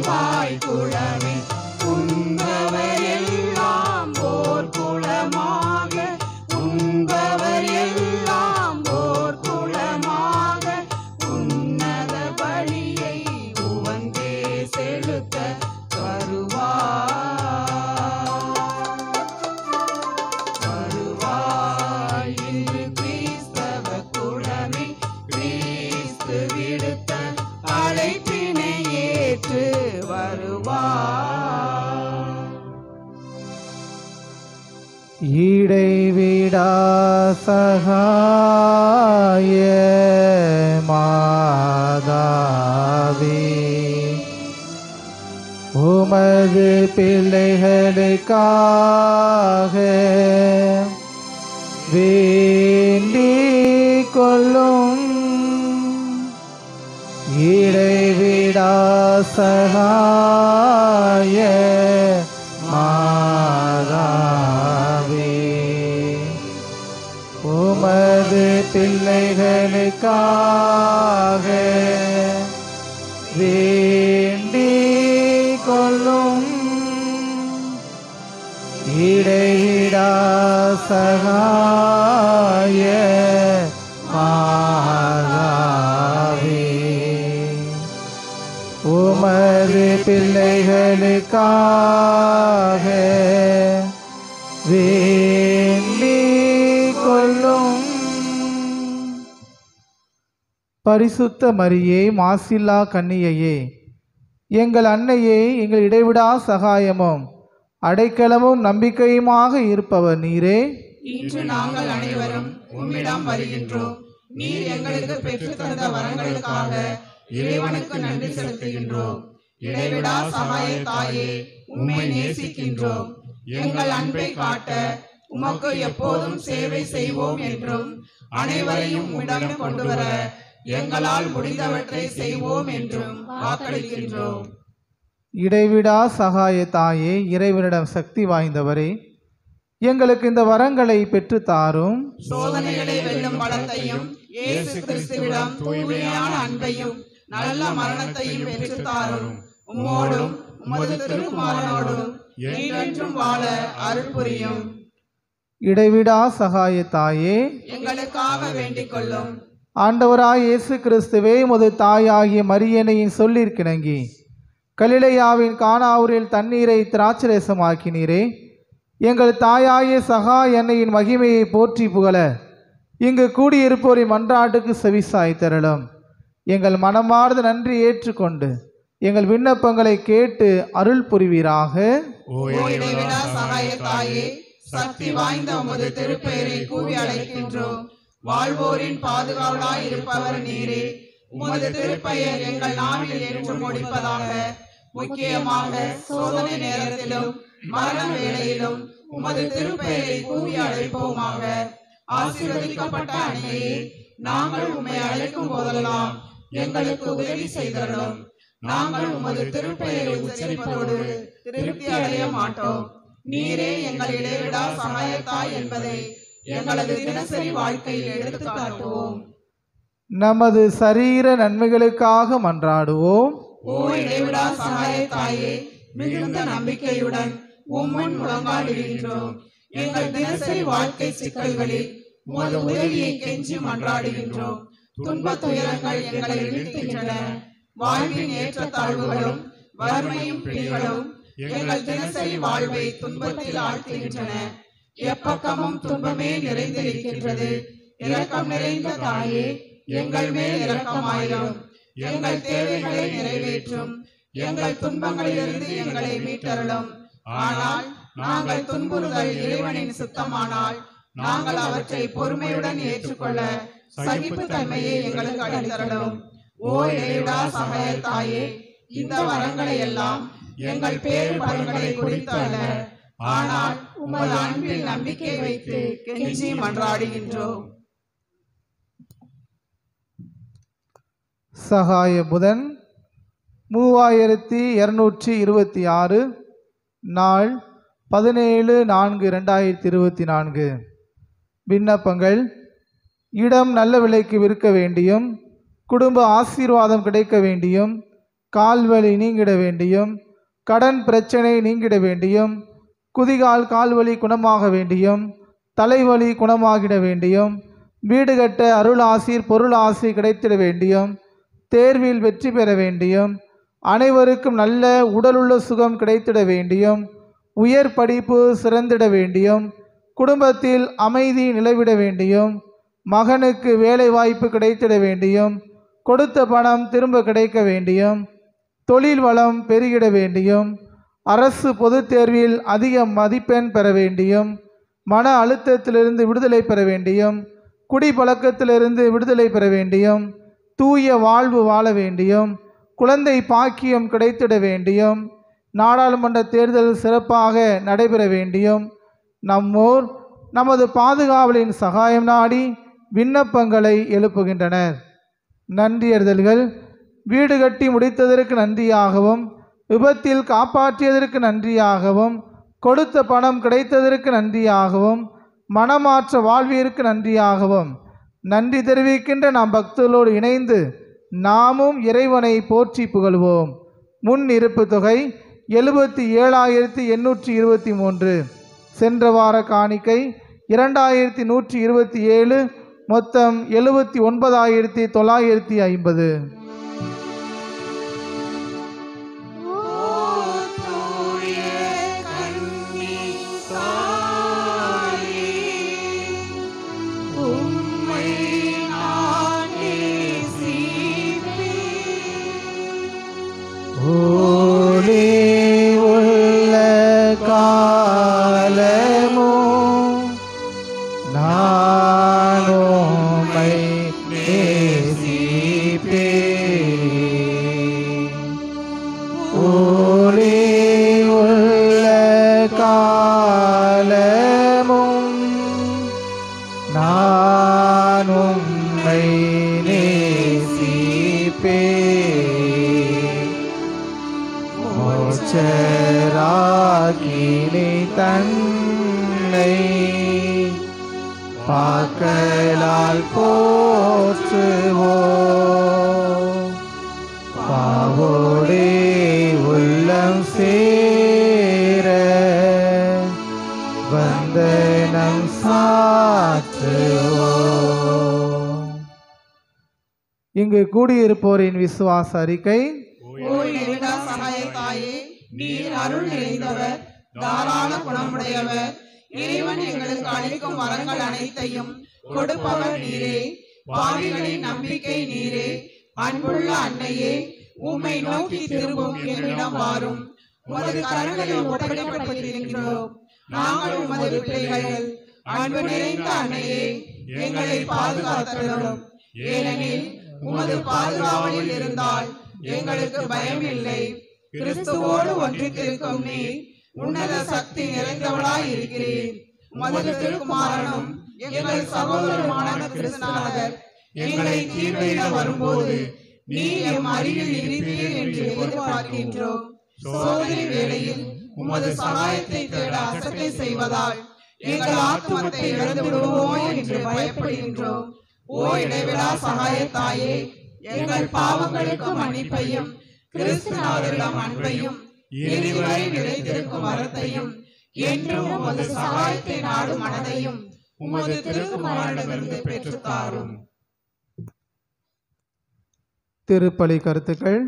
வருவாய் குளமே உண்பவர் எல்லாம் ஓர் குளமாக உண்பவர் எல்லாம் ஓர் குளமாக உன்னத பலியை உவந்தே செலுத்த வருவாய் வருவாய் இன்று கிறிஸ்தவ குலமே கிறிஸ்து விடுத்த அழைப்பினை ஏற்று வருவாய் இடைவிடா சகாய மாதாவே உமது பிள்ளைகளுக்காக வேண்டிக் கொள்ளும் இடைவிடா சகாய மாதாவே உமது பிள்ளைகளுக்காக வேண்டிக் கொள்ளும் இடையிடா சகாய மாதாவே உமது பிள்ளைகளுக்காக வேண்டிக் கொள்ளும் பரிசுத்த மரியே மாசில்லா கன்னியையே எங்கள் அன்னையே எங்கள் இடைவிடா சகாயமும் அடைக்கலமும் நம்பிக்கையுமாக இருப்பவர் நீரே இன்று நாங்கள் அனைவரும் உம்மிடம் வருகின்றோம் நீர் எங்களுக்கு பெற்று தந்த வரங்களுக்காக இறைவனுக்கு நன்றி செலுத்துகின்றோம் இடைவிடா சகாய தாயே உம்மை நேசிக்கின்றோம் எங்கள் அன்பை காட்ட உமக்கு எப்போதும் சேவை செய்வோம் என்றும் அனைவரையும் உம்மிடம் கொண்டு வர எங்களால் முடிந்தவற்றை செய்வோம் என்றும் வாக்களிக்கின்றோம் இடைவிடா சகாய தாயே இறைவனிடம் சக்தி வாய்ந்தவரே எங்களுக்கு இந்த வரங்களை பெற்று தாரும் சோதனைகளை வெல்லும் பலத்தையும் இயேசு கிறிஸ்துவிடம் தூய்மையான அன்பையும் நல்ல மரணத்தையும் பெற்று தாரும் உம்மோடும் உமது திருக்குமாரனோடும் என்றென்றும் வாழ அருள் புரியும் இடைவிடா சகாய தாயே எங்களுக்காக வேண்டிக் கொள்ளும் ஆண்டவராய் இயேசு கிறிஸ்துவே உமது தாயாகிய மரியனையின் சொல்லிற்கிணங்கி கலிலேயாவின் கானாவூரில் தண்ணீரை திராட்சரசமாக்கினீரே எங்கள் தாயாகிய சகா எண்ணெயின் மகிமையை போற்றி புகழ இங்கு கூடியிருப்போரின் மன்றாட்டுக்கு செவிசாய் தரலும் எங்கள் மனமார்ந்த நன்றி ஏற்றுக்கொண்டு எங்கள் விண்ணப்பங்களை கேட்டு அருள் புரிவீராக ஓ இடைவிடா சகாய தாயே சக்தி வாய்ந்த உமது திருப்பெயரை கூவி அழைக்கின்றோம் வாழ்வோரின் பாதுகாவலாய் இருப்பவர் நீரே உமது திருப்பெயர் எங்கள் நாவில் என்று முடிப்பதாக முக்கியமாக சோதனை நேரத்திலும் மரண வேளையிலும் உமது திருப்பெயரை கூவி அழைப்போமாக ஆசீர்வதிக்கப்பட்ட அன்னையே நாங்கள் உம்மை அழைக்கும் போதெல்லாம் எங்களுக்கு உதவி செய்தரலும் நாங்கள் உமது திருப்பெயரை உச்சரிப்பதோடு திருப்தி அடைய மாட்டோம் நீரே எங்கள் இடைவிடா சகாயத்தாய் என்பதை எங்களது தினசரி வாழ்க்கையில் எடுத்து காட்டுவோம் நமது சரீர நன்மைகளுக்காக மன்றாடுவோம் ஓ இடைவிடா சகாயத்தாயே மிகுந்த நம்பிக்கையுடன் உம்முன் முழங்காடுகின்றோம் எங்கள் தினசரி வாழ்க்கை சிக்கல்களில் உமது உதவியை கெஞ்சி மன்றாடுகின்றோம் துன்பத் துயரங்கள் எங்களை வீழ்த்துகின்றன வாழ்வின் ஏற்றத்தாழ்வுகளும் வறுமையும் பிடிகளும் எங்கள் தினசரி வாழ்வை துன்பத்தில் ஆழ்த்துகின்றன எப்பக்கமும் துன்பமே நிறைந்திருக்கின்றது இரக்கம் நிறைந்த தாயே எங்கள் மேல் இரக்கமாயிரும் எங்கள் தேவைகளை நிறைவேற்றும் எங்கள் துன்பங்களிலிருந்து எங்களை மீட்டருளும் ஆனால் நாங்கள் துன்புறுதல் இறைவனின் சுத்தமானால் நாங்கள் அவற்றை பொறுமையுடன் ஏற்றுக்கொள்ள சகிப்புத்தன்மையை எங்களுக்கு அளித்தருளும் ஓ இறைவிடா சமய தாயே இந்த வரங்களை எல்லாம் எங்கள் பேரு பலன்களை குறித்து அல்ல ஆனால் உமது அன்பில் நம்பிக்கை வைத்து கெஞ்சி மன்றாடுகின்றோம் சகாய புதன் மூவாயிரத்தி இரநூற்றி இருபத்தி ஆறு நாள் பதினேழு நான்கு ரெண்டாயிரத்தி இருபத்தி நான்கு விண்ணப்பங்கள் இடம் நல்ல விலைக்கு விற்க வேண்டியும் குடும்ப ஆசீர்வாதம் கிடைக்க வேண்டியும் கால்வலி நீங்கிட வேண்டியும் கடன் பிரச்சனை நீங்கிட வேண்டியும் குதிகால் கால்வலி குணமாக வேண்டியும் தலைவலி குணமாகிட வேண்டியும் வீடு கட்ட அருளாசீர் பொருளாசி கிடைத்திட வேண்டியும் தேர்வில் வெற்றி பெற வேண்டியும் அனைவருக்கும் நல்ல உடலுள்ள சுகம் கிடைத்திட வேண்டியும் உயர் படிப்பு சிறந்திட வேண்டியும் குடும்பத்தில் அமைதி நிலவிட வேண்டியும் மகனுக்கு வேலை வாய்ப்பு கிடைத்திட வேண்டியும் கொடுத்த பணம் திரும்ப கிடைக்க வேண்டியும் தொழில் வளம் பெருகிட வேண்டியும் அரசு பொதுத் தேர்வில் அதிக மதிப்பெண் பெற வேண்டியும் மன அழுத்தத்திலிருந்து விடுதலை பெற வேண்டியும் குடிப்பழக்கத்திலிருந்து விடுதலை பெற வேண்டியும் தூய வாழ்வு வாழ வேண்டியும் குழந்தை பாக்கியம் கிடைத்திட வேண்டியும் நாடாளுமன்ற தேர்தல் சிறப்பாக நடைபெற வேண்டியும் நம்மோர் நமது பாதுகாவலின் சகாயம் நாடி விண்ணப்பங்களை எழுப்புகின்றனர் நன்றியறிதல்கள் வீடு கட்டி முடித்ததற்கு நன்றியாகவும் விபத்தில் காப்பாற்றியதற்கு நன்றியாகவும் கொடுத்த பணம் கிடைத்ததற்கு நன்றியாகவும் மனமாற்ற வாழ்விற்கு நன்றியாகவும் நன்றி தெரிவிக்கின்ற நாம் பக்தர்களோடு இணைந்து நாமும் இறைவனை போற்றி புகழ்வோம் முன் இருப்பு தொகை எழுபத்தி ஏழாயிரத்தி எண்ணூற்றி இருபத்தி மூன்று சென்ற வார காணிக்கை இரண்டாயிரத்தி நூற்றி இருபத்தி ஏழு மொத்தம் எழுபத்தி ஒன்பதாயிரத்தி தொள்ளாயிரத்தி ஐம்பது ஓலே உள்ள காலமோ நானோமை நேசிப்பே ஓலே உள்ள காலமும் நானும்மை நேசிப்பே மோச்சராகினி தன்னை பாக்கலால் போற்றுவோ பாவோடே உள்ளம் சேர வந்தனம் சாற்றுவோ இங்கு கூடியிருப்போரின் விசுவாச அறிக்கை ஓய் நெருடா சகாய தாயே நீர் அருள் நிறைந்தவர் தாராள குணமுடையவர் இறைவன் எங்களுக்கு அளிக்கும் வரங்கள் அனைத்தையும் கொடுப்பவர் நீரே பாவிகளின் நம்பிக்கை நீரே அன்புள்ள அன்னையே உம்மை நோக்கி திரும்பும் என்னிடம் வாரும் உமது கரங்களில் ஒப்படைக்கப்பட்டிருக்கிறோம் நாங்கள் உமது பிள்ளைகள் அன்பு நிறைந்த அன்னையே எங்களை பாதுகாத்தரும் ஏனெனில் உமது பாதுகாவலில் இருந்தால் எங்களுக்கு பயம் இல்லை கிறிஸ்துவோடு ஒன்றித்திருக்கும் நீ உன்னத சக்தி நிறைந்தவளாய் இருக்கிறீர் உமது திருக்குமாரனும் எங்கள் சகோதரமான கிறிஸ்துநாதர் எங்களை தீர்வையிட வரும்போது நீ எம் அருகில் இருப்பீர் என்று எதிர்பார்க்கின்றோம் சோதனை வேளையில் உமது சகாயத்தை தேட அசட்டை செய்வதால் எங்கள் ஆத்மத்தை இழந்து விடுவோமோ என்று பயப்படுகின்றோம் ஓ இடைவிடா சகாய தாயே எங்கள் பாவங்களுக்கு மன்னிப்பையும் கிறிஸ்துநாதரிடம் அன்பையும் இறுதிவரை நிலைத்திருக்கும் வரத்தையும் என்றும் உமது சகாயத்தை நாடும் மனதையும் உமது திருக்குமாரிடமிருந்து பெற்றுத் தாரும் திருப்பலி கருத்துக்கள்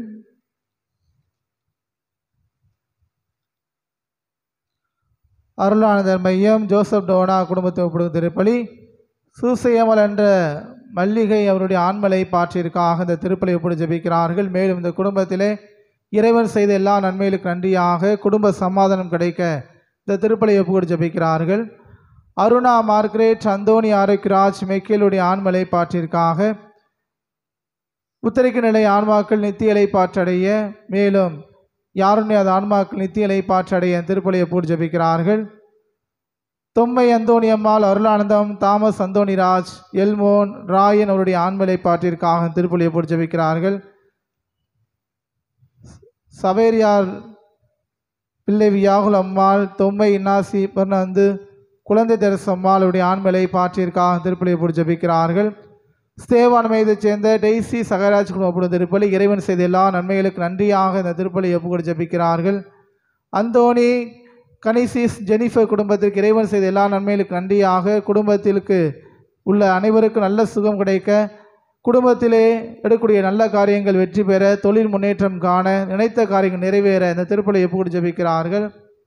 அருளானந்தர் மையம் ஜோசப் டோனா குடும்பத்தை ஒப்பிடும் திருப்பலி சூசையமல் என்ற மல்லிகை அவருடைய ஆண்மலை பாற்றிற்காக இந்த திருப்பலி ஒப்பிடு ஜெபிக்கிறார்கள் மேலும் இந்த குடும்பத்திலே இறைவன் செய்த எல்லா நன்மைகளுக்கு நன்றியாக குடும்ப சமாதானம் கிடைக்க இந்த திருப்பலி ஒப்புக்கொடு ஜெபிக்கிறார்கள் அருணா மார்க்ரேட் அந்தோனி ஆரோக்கியராஜ் மெக்கேலுடைய ஆண்மலை பாற்றிற்காக உத்தரிக்க நிலை ஆன்மாக்கள் நித்தியலை பாற்றடைய மேலும் யாருமே அது ஆன்மாக்கள் நித்தியலை பாற்றடைய திருப்பலியை போட்டு ஜபிக்கிறார்கள் தொம்மை அந்தோணியம்மாள் அருளானந்தம் தாமஸ் அந்தோணிராஜ் எல்மோன் ராயன் அவருடைய ஆண்மலை பாட்டிற்காக திருப்பலியை போட்டு ஜபிக்கிறார்கள் சவேரியார் பிள்ளை வியாகுல் அம்மாள் தொம்மை இன்னாசி பர்னந்து குழந்தை தெரசு அம்மாளுடைய ஆண்மலை பாற்றிற்காக திருப்பலியை போட்டு ஜபிக்கிறார்கள் ஸ்தேவான் மையத்தைச் சேர்ந்த டெய்சி சகராஜ் குடும்பம் ஒப்புடும் திருப்பலி இறைவன் செய்த எல்லா நன்மைகளுக்கு நன்றியாக இந்த திருப்பலி ஒப்புக்கொடு ஜபிக்கிறார்கள் அந்தோனி கனிசிஸ் ஜெனிஃபர் குடும்பத்திற்கு இறைவன் செய்த எல்லா நன்மைகளுக்கு நன்றியாக குடும்பத்திற்கு உள்ள அனைவருக்கும் நல்ல சுகம் கிடைக்க குடும்பத்திலே எடுக்கக்கூடிய நல்ல காரியங்கள் வெற்றி பெற தொழில் முன்னேற்றம் காண நினைத்த காரியங்கள் நிறைவேற இந்த திருப்பலி ஒப்புக்கொடு ஜபிக்கிறார்கள்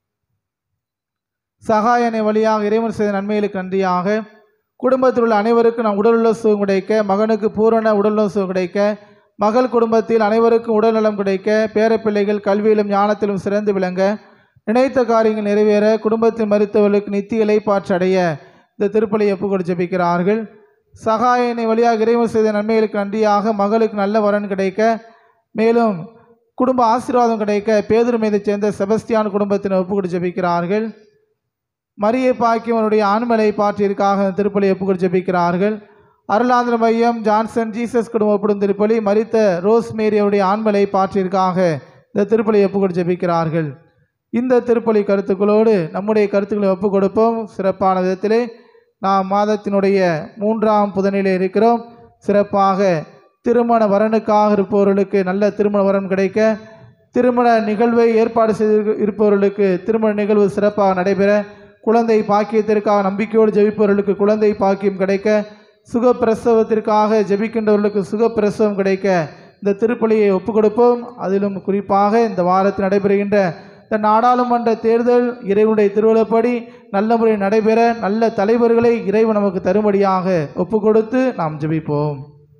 சகாயனை வழியாக இறைவன் செய்த நன்மைகளுக்கு நன்றியாக குடும்பத்தில் உள்ள அனைவருக்கும் நாம் உடலுள்ள சுகம் கிடைக்க மகனுக்கு பூரண உடல்நல சுகம் கிடைக்க மகள் குடும்பத்தில் அனைவருக்கும் உடல்நலம் கிடைக்க பேரப்பிள்ளைகள் கல்வியிலும் ஞானத்திலும் சிறந்து விளங்க நினைத்த காரியங்கள் நிறைவேற குடும்பத்தில் மருத்துவர்களுக்கு நித்திய இலைப்பாற்று அடைய இந்த திருப்பலி ஒப்புக்கொடு ஜபிக்கிறார்கள் சகாயனை வழியாக இறைவன் செய்த நன்மைகளுக்கு நன்றியாக மகளுக்கு நல்ல வரன் கிடைக்க மேலும் குடும்ப ஆசீர்வாதம் கிடைக்க பேதுரு மீதைச் சேர்ந்த செபஸ்தியான் குடும்பத்தினர் ஒப்புக்கொடு ஜபிக்கிறார்கள் மரியை பாக்கியவனுடைய ஆண்மலை பாற்றிற்காக இந்த திருப்பலி ஒப்புக்கொடு ஜபிக்கிறார்கள் அருளாந்திர மையம் ஜான்சன் ஜீசஸ் குடும்பம் ஒப்பிடும் திருப்பலி மரித்த ரோஸ் மேரியுடைய ஆண்மலை பாற்றிற்காக இந்த திருப்பலி ஒப்புக்கொடு ஜபிக்கிறார்கள் இந்த திருப்பலி கருத்துக்களோடு நம்முடைய கருத்துக்களை ஒப்புக் கொடுப்போம் சிறப்பான விதத்திலே நாம் மாதத்தினுடைய மூன்றாம் புதனிலே இருக்கிறோம் சிறப்பாக திருமண வரனுக்காக இருப்பவர்களுக்கு நல்ல திருமண வரன் கிடைக்க திருமண நிகழ்வை ஏற்பாடு செய்து இருப்பவர்களுக்கு திருமண நிகழ்வு சிறப்பாக நடைபெற குழந்தை பாக்கியத்திற்காக நம்பிக்கையோடு ஜெபிப்பவர்களுக்கு குழந்தை பாக்கியம் கிடைக்க சுகப்பிரசவத்திற்காக ஜெபிக்கின்றவர்களுக்கு சுகப்பிரசவம் கிடைக்க இந்த திருப்பலியை ஒப்புக் கொடுப்போம் அதிலும் குறிப்பாக இந்த வாரத்தில் நடைபெறுகின்ற இந்த நாடாளுமன்ற தேர்தல் இறைவனுடைய திருவிழப்படி நல்ல முறையில் நடைபெற நல்ல தலைவர்களை இறைவன் நமக்கு தரும்படியாக ஒப்புக் கொடுத்து நாம் ஜெபிப்போம்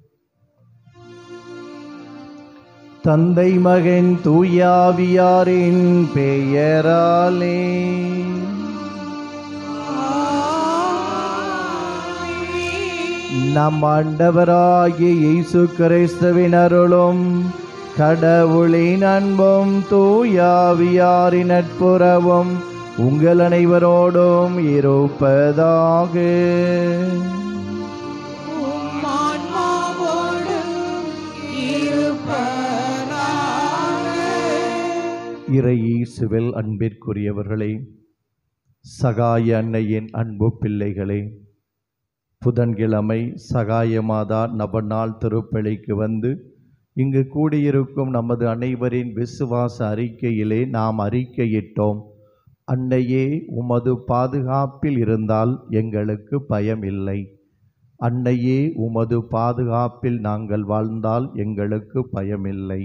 தந்தை மகன் தூயாவியாரின் பெயராலே நம் ஆண்டவராகிய இயேசு கிறிஸ்துவின் அருளும் கடவுளின் அன்பும் தூயாவியாரின் நட்புறவும் உங்கள் அனைவரோடும் இருப்பதாக இறை இயேசுவில் அன்பிற்குரியவர்களே சகாய அன்னையின் அன்பு பிள்ளைகளே புதன்கிழமை சகாய மாதா நவநாள் திருப்பலிக்கு வந்து இங்கு கூடியிருக்கும் நமது அனைவரின் விசுவாச அறிக்கையிலே நாம் அறிக்கையிட்டோம் அன்னையே உமது பாதுகாப்பில் இருந்தால் எங்களுக்கு பயம் இல்லை அன்னையே உமது பாதுகாப்பில் நாங்கள் வாழ்ந்தால் எங்களுக்கு பயமில்லை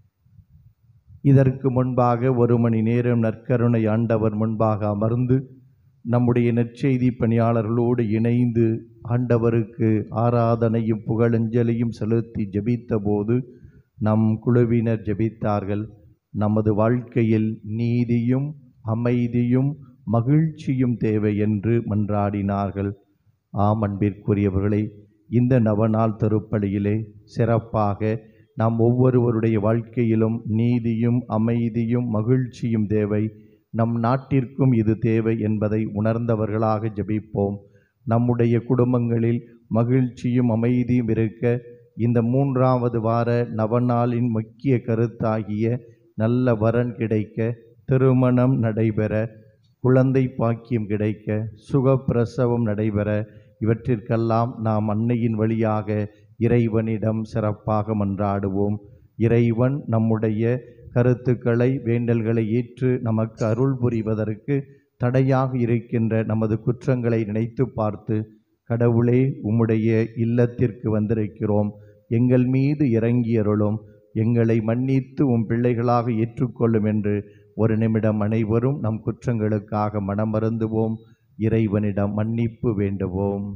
இதற்கு முன்பாக ஒரு மணி நேரம் நற்கருணை ஆண்டவர் முன்பாக அமர்ந்து நம்முடைய நற்செய்தி பணியாளர்களோடு இணைந்து ஆண்டவருக்கு ஆராதனையும் புகழஞ்சலியும் செலுத்தி ஜெபித்தபோது நம் குழுவினர் ஜெபித்தார்கள் நமது வாழ்க்கையில் நீதியும் அமைதியும் மகிழ்ச்சியும் தேவை என்று மன்றாடினார்கள் ஆம் அன்பிற்குரியவர்களே இந்த நவநாள் திருப்பலியிலே சிறப்பாக நாம் ஒவ்வொருவருடைய வாழ்க்கையிலும் நீதியும் அமைதியும் மகிழ்ச்சியும் தேவை நம் நாட்டிற்கும் இது தேவை என்பதை உணர்ந்தவர்களாக ஜெபிப்போம் நம்முடைய குடும்பங்களில் மகிழ்ச்சியும் அமைதியும் இருக்க இந்த மூன்றாவது வார நவநாளின் முக்கிய கருத்தாகிய நல்ல வரன் கிடைக்க திருமணம் நடைபெற குழந்தை பாக்கியம் கிடைக்க சுகப்பிரசவம் நடைபெற இவற்றிற்கெல்லாம் நாம் அன்னையின் வழியாக இறைவனிடம் சிறப்பாக மன்றாடுவோம் இறைவன் நம்முடைய கருத்துக்களை வேண்டல்களை ஏற்று நமக்கு அருள் புரிவதற்கு தடையாக இருக்கின்ற நமது குற்றங்களை நினைத்து பார்த்து கடவுளே உம்முடைய இல்லத்திற்கு வந்திருக்கிறோம் எங்கள் மீது இறங்கி அருளும் எங்களை மன்னித்து உம் பிள்ளைகளாக ஏற்றுக்கொள்ளும் என்று ஒரு நிமிடம் அனைவரும் நம் குற்றங்களுக்காக மனமருந்துவோம் இறைவனிடம் மன்னிப்பு வேண்டுவோம்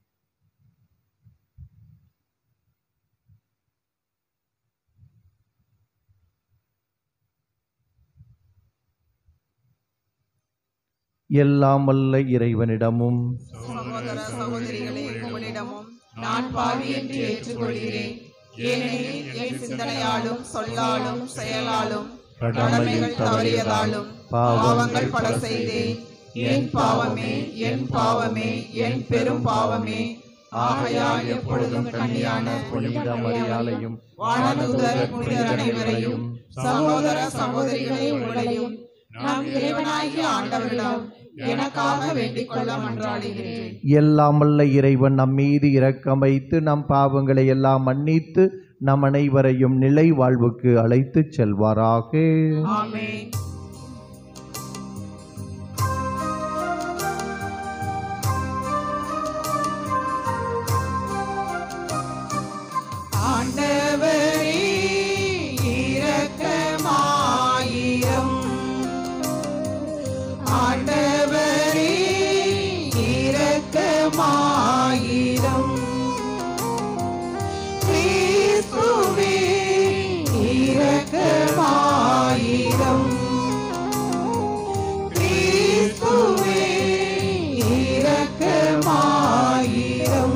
எல்லாம் வல்ல இறைவனிடமும் சகோதர சகோதரிகளே உங்களிடமும் நான் பாவி என்று ஏற்றுக்கொள்கிறேன் ஏனெனில் என் சிந்தனையாலும் சொல்லாலும் செயலாலும் கடமைகள் தவறியதாலும் பாவங்கள் பல செய்தேன் என் பாவமே என் பாவமே என் பெரும் பாவமே ஆகையால் எப்பொழுதும் கண்ணியான புனித மரியாதையும் வானதூதர் புனிதர் அனைவரையும் சகோதர சகோதரிகளே உங்களையும் நம் இறைவனாகிய ஆண்டவரிடம் எனக்காக வேண்டிக் கொள்ள மன்றாடுகிறேன் எல்லாம் வல்ல இறைவன் நம் மீது இரக்கம் வைத்து நம் பாவங்களை எல்லாம் மன்னித்து நம் அனைவரையும் நிலை வாழ்வுக்கு அழைத்துச் செல்வாராக ஆமென் ஆண்டவரே இரக்கமாயிரம் ஆண்டவரே இரக்கமாயிரம் கிறிஸ்துவே இரக்கமாயிரம் கிறிஸ்துவே இரக்கமாயிரம்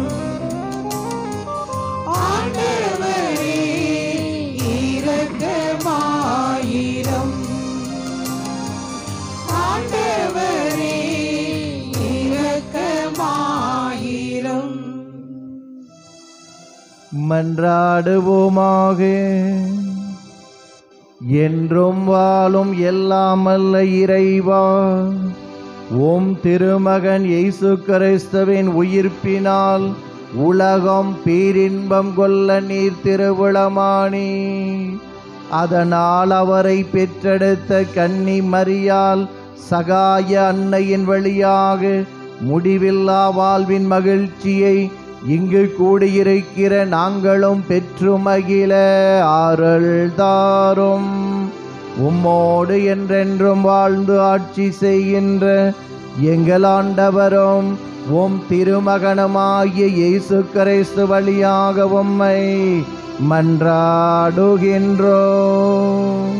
ஆண்டவரே இரக்கமாயிரம் ஆண்டவரே இரக்கமாயிரம் மன்றாடுவோமாக என்றும் வாழும் எல்லாமல்ல இறைவா ஓம் திருமகன் இயேசு கிறிஸ்துவின் உயிர்ப்பினால் உலகம் பேரின்பம் கொள்ள நீர் திருவிழமானி அதனால் அவரை பெற்றெடுத்த கன்னி மரியால் சகாய அன்னையின் வழியாக முடிவில்லா வாழ்வின் மகிழ்ச்சியை இங்கு கூடியிருக்கிற நாங்களும் பெற்று மகிழ ஆறல் தாரும் உம்மோடு என்றென்றும் வாழ்ந்து ஆட்சி செய்கின்ற எங்கள் ஆண்டவரும் உம் திருமகனுமாகிய இயேசு கிறிஸ்து வழியாக உம்மை மன்றாடுகின்றோம்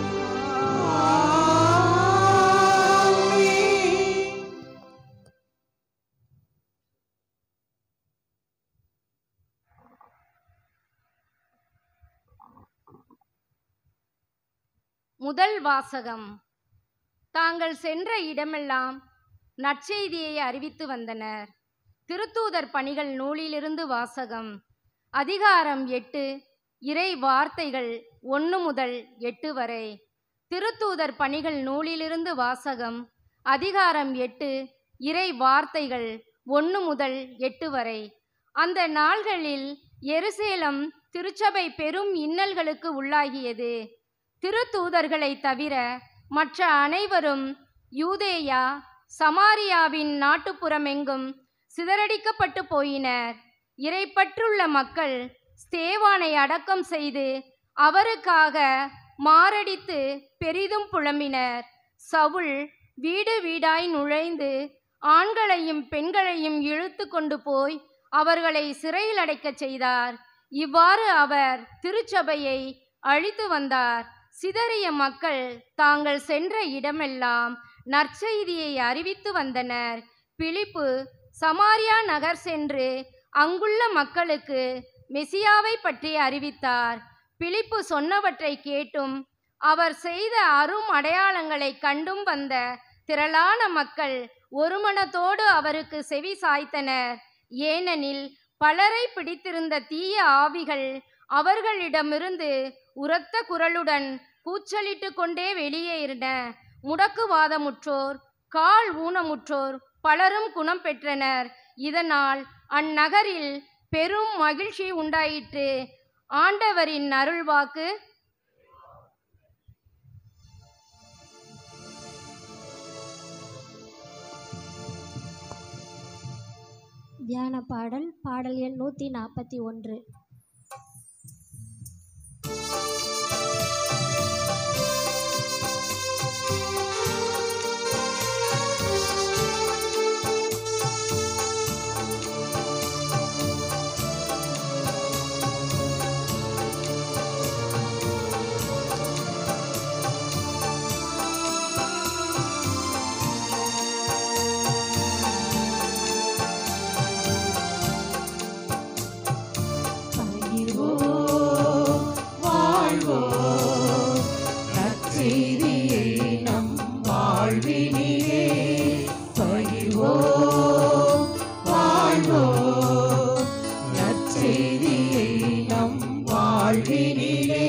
முதல் வாசகம் தாங்கள் சென்ற இடமெல்லாம் நற்செய்தியை அறிவித்து வந்தனர் திருத்தூதர் பணிகள் நூலிலிருந்து வாசகம் அதிகாரம் எட்டு இறை வார்த்தைகள் ஒன்று முதல் எட்டு வரை திருத்தூதர் பணிகள் நூலிலிருந்து வாசகம் அதிகாரம் எட்டு இறை வார்த்தைகள் ஒன்று முதல் எட்டு வரை அந்த நாள்களில் எருசேலம் திருச்சபை பெரும் இன்னல்களுக்கு உள்ளாகியது திருத்தூதர்களை தவிர மற்ற அனைவரும் யூதேயா சமாரியாவின் நாட்டுப்புறமெங்கும் சிதறடிக்கப்பட்டு போயினர் இறைப்பற்றுள்ள மக்கள் ஸ்தேவானை அடக்கம் செய்து அவருக்காக மாரடித்து பெரிதும் புலம்பினர் சவுல் வீடு வீடாய் நுழைந்து ஆண்களையும் பெண்களையும் இழுத்து கொண்டு போய் அவர்களை சிறையில் அடைக்கச் செய்தார் இவ்வாறு அவர் திருச்சபையை அழித்து வந்தார் சிதறிய மக்கள் தாங்கள் சென்ற இடமெல்லாம் நற்செய்தியை அறிவித்து வந்தனர் பிலிப்பு சமாரியா நகர் சென்று அங்குள்ள மக்களுக்கு மெசியாவை பற்றி அறிவித்தார் பிலிப்பு சொன்னவற்றை கேட்டும் அவர் செய்த அரும் அடையாளங்களை கண்டும் வந்த திரளான மக்கள் ஒருமனத்தோடு அவருக்கு செவி சாய்த்தனர் ஏனெனில் பலரை பிடித்திருந்த தீய ஆவிகள் அவர்களிடமிருந்து உரத்த குரலுடன் கூச்சலிட்டு கொண்டே வெளியேறின முடக்குவாதமுற்றோர் கால் ஊனமுற்றோர் பலரும் குணம் பெற்றனர் இதனால் அந்நகரில் பெரும் மகிழ்ச்சி உண்டாயிற்று ஆண்டவரின் அருள்வாக்கு தியான பாடல் பாடல் எண் நூற்றி நாற்பத்தி ஒன்று பகிர்வோம், வாழ்வோம், நற்செய்தியை நம் வாழ்வினிலே பகிர்வோம், வாழ்வோம், நற்செய்தியை நம் வாழ்வினிலே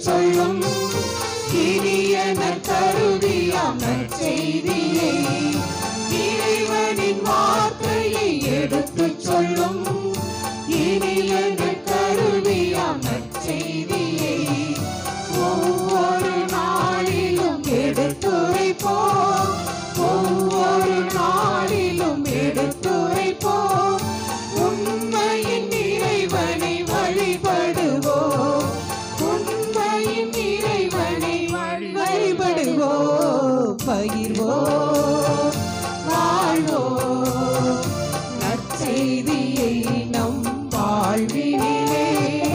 சொல்லும் இனியன கருவியாம் நற்செய்தியை இறைவனின் வார்த்தையை எடுத்துச் சொல்லும் இனியன கருவியாம் நற்செய்தியை ஒவ்வொரு நாளிலும் எடுத்துரைப்போம் ஒவ்வொரு நாளிலும் எடுத்துரைப்போம் உண்மையின் இறைவனை வழிபடுவோம் உண்மையின் இறைவனை வழிபடுவோம் பகிர்வோம் வாழ்வோம் நற்செய்தியை நம் வாழ்வினிலே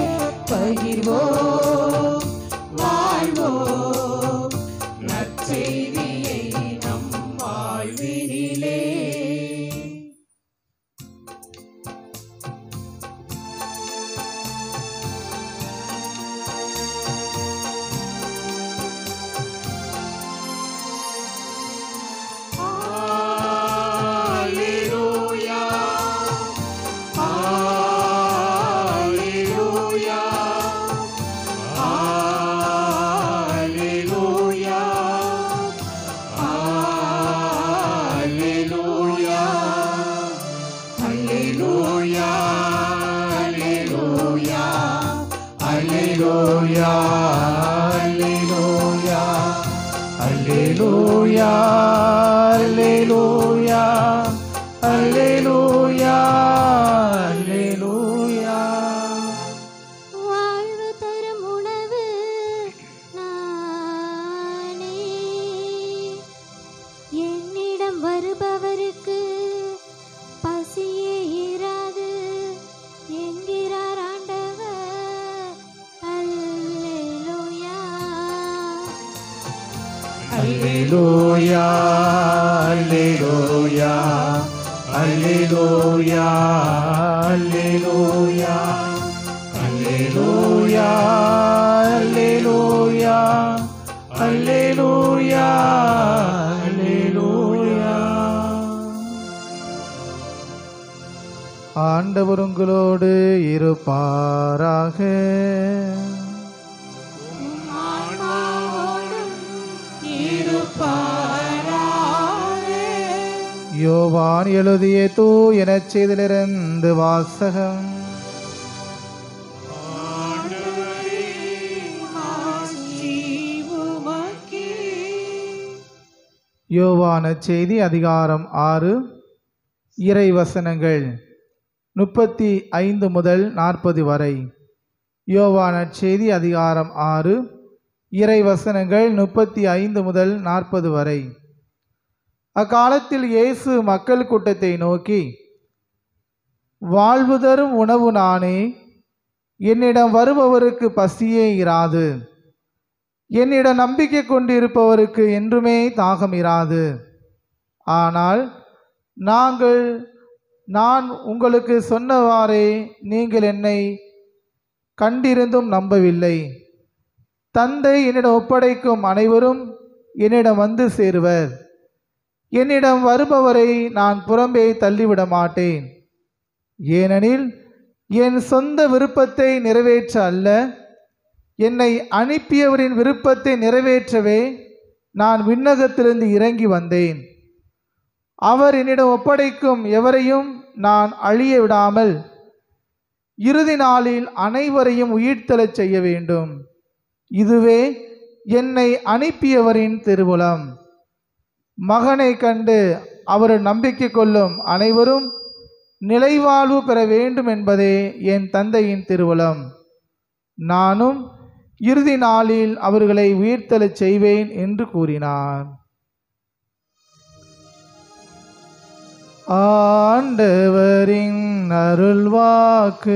பகிர்வோம் வாழ்வோம் நற்செய்தியை நம் வாழ்வினிலே Alleluia. Alleluia. Alleluia. Alleluia. Alleluia. Alleluia. Alleluia. அல்லேலூயா அல்லேலூயா அல்லேலூயா அல்லேலூயா வாழ்வு தரும் உணவு நானே என்னிடம் வருபவருக்கு பசியே இராது என்கிறார் ஆண்டவர் அல்லேலூயா அல்லேலூயா அல்லேலூயா அல்லேலூயா அல்லேலூயா அல்லேலூயா அல்லேலூயா அல்லேலூயா அல்லேலூயா ஆண்டவர் உங்களோடு இருப்பாராக யோவான் எழுதிய தூ எனச் செய்திலிருந்து வாசகம் யோவான செய்தி அதிகாரம் ஆறு இறை வசனங்கள் முப்பத்தி ஐந்து முதல் நாற்பது வரை யோவான செய்தி அதிகாரம் ஆறு இறை வசனங்கள் முப்பத்தி ஐந்து முதல் நாற்பது வரை அக்காலத்தில் இயேசு மக்கள் கூட்டத்தை நோக்கி வாழ்வு தரும் உணவு நானே என்னிடம் வருபவருக்கு பசியே இராது என்னிடம் நம்பிக்கை கொண்டிருப்பவருக்கு என்றுமே தாகம் இராது ஆனால் நாங்கள் நான் உங்களுக்கு சொன்னவாறே நீங்கள் என்னை கண்டிருந்தும் நம்பவில்லை தந்தை என்னிடம் ஒப்படைக்கும் அனைவரும் என்னிடம் வந்து சேருவர் என்னிடம் வருபவரை நான் புறம்பே தள்ளிவிட மாட்டேன் ஏனெனில் என் சொந்த விருப்பத்தை நிறைவேற்ற அல்ல என்னை அனுப்பியவரின் விருப்பத்தை நிறைவேற்றவே நான் விண்ணகத்திலிருந்து இறங்கி வந்தேன் அவர் என்னிடம் ஒப்படைக்கும் எவரையும் நான் அழிய விடாமல் இறுதி நாளில் அனைவரையும் உயிர்த்தெழச் செய்ய வேண்டும் இதுவே என்னை அனுப்பியவரின் திருவுளம் மகனை கண்டு அவர் நம்பிக்கை கொள்ளும் அனைவரும் நிலைவாழ்வு பெற வேண்டும் என்பதே என் தந்தையின் திருவுளம் நானும் இறுதி நாளில் அவர்களை உயிர்த்தெழச் செய்வேன் என்று கூறினார் ஆண்டவரின் அருள்வாக்கு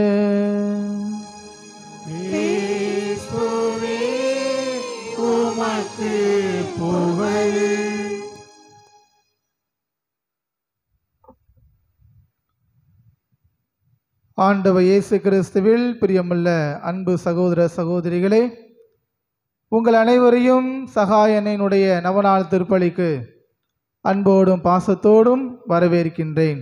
கிறிஸ்துவே உமக்கு புகழ் ஆண்டவர் இயேசு கிறிஸ்துவில் பிரியமுள்ள அன்பு சகோதர சகோதரிகளே உங்கள் அனைவரையும் சகாயனினுடைய நவநாள் திருப்பலிக்கு அன்போடும் பாசத்தோடும் வரவேற்கின்றேன்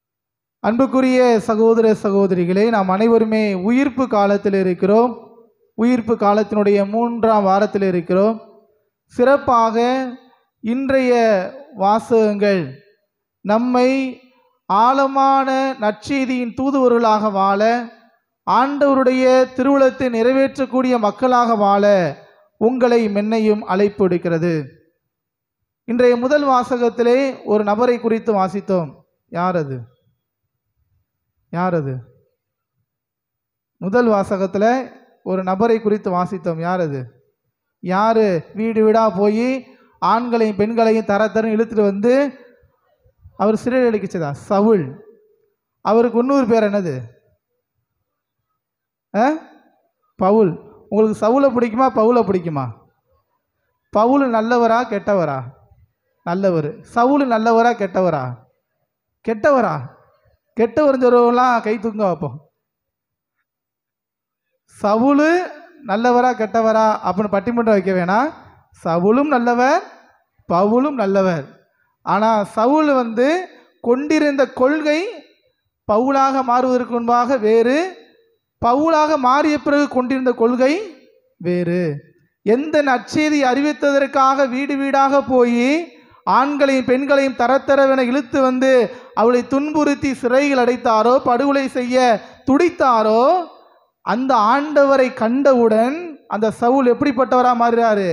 அன்புக்குரிய சகோதர சகோதரிகளே நாம் அனைவருமே உயிர்ப்பு காலத்தில் இருக்கிறோம் உயிர்ப்பு காலத்தினுடைய மூன்றாம் வாரத்தில் இருக்கிறோம் சிறப்பாக இன்றைய வாசகங்கள் நம்மை ஆழமான நற்செய்தியின் தூதுவர்களாக வாழ ஆண்டவருடைய திருவுளத்தை நிறைவேற்றக்கூடிய மக்களாக வாழ உங்களை மென்னையும் அழைப்பு விடுக்கிறது இன்றைய முதல் வாசகத்திலே ஒரு நபரை குறித்து வாசித்தோம் யார் அது யார் அது முதல் வாசகத்தில் ஒரு நபரை குறித்து வாசித்தோம் யார் அது யார் வீடு வீடாக போய் ஆண்களையும் பெண்களையும் தர தரம் இழுத்துட்டு வந்து அவர் சிறையில் அடிக்கச்சதா சவுல் அவருக்கு இன்னொரு பேர் என்னது ஆ பவுல் உங்களுக்கு சவுலை பிடிக்குமா பவுலை பிடிக்குமா பவுல் நல்லவரா கெட்டவரா நல்லவர் சவுல் நல்லவரா கெட்டவரா கெட்டவரா கெட்டவர் சொல்லுவலாம் கை தூங்க வைப்போம் சவுலு நல்லவரா கெட்டவரா அப்படின்னு பட்டிமன்றம் வைக்க வேணாம் சவுலும் நல்லவர் பவுலும் நல்லவர் ஆனால் சவுல் வந்து கொண்டிருந்த கொள்கை பவுலாக மாறுவதற்கு முன்பாக வேறு பவுலாக மாறிய பிறகு கொண்டிருந்த கொள்கை வேறு எந்த நற்செய்தி அறிவித்ததற்காக வீடு வீடாக போய் ஆண்களையும் பெண்களையும் தரத்தரவென இழுத்து வந்து அவளை துன்புறுத்தி சிறையில் அடைத்தாரோ படுகொலை செய்ய துடித்தாரோ அந்த ஆண்டவரை கண்டவுடன் அந்த சவுல் எப்படிப்பட்டவரா மாறுறாரு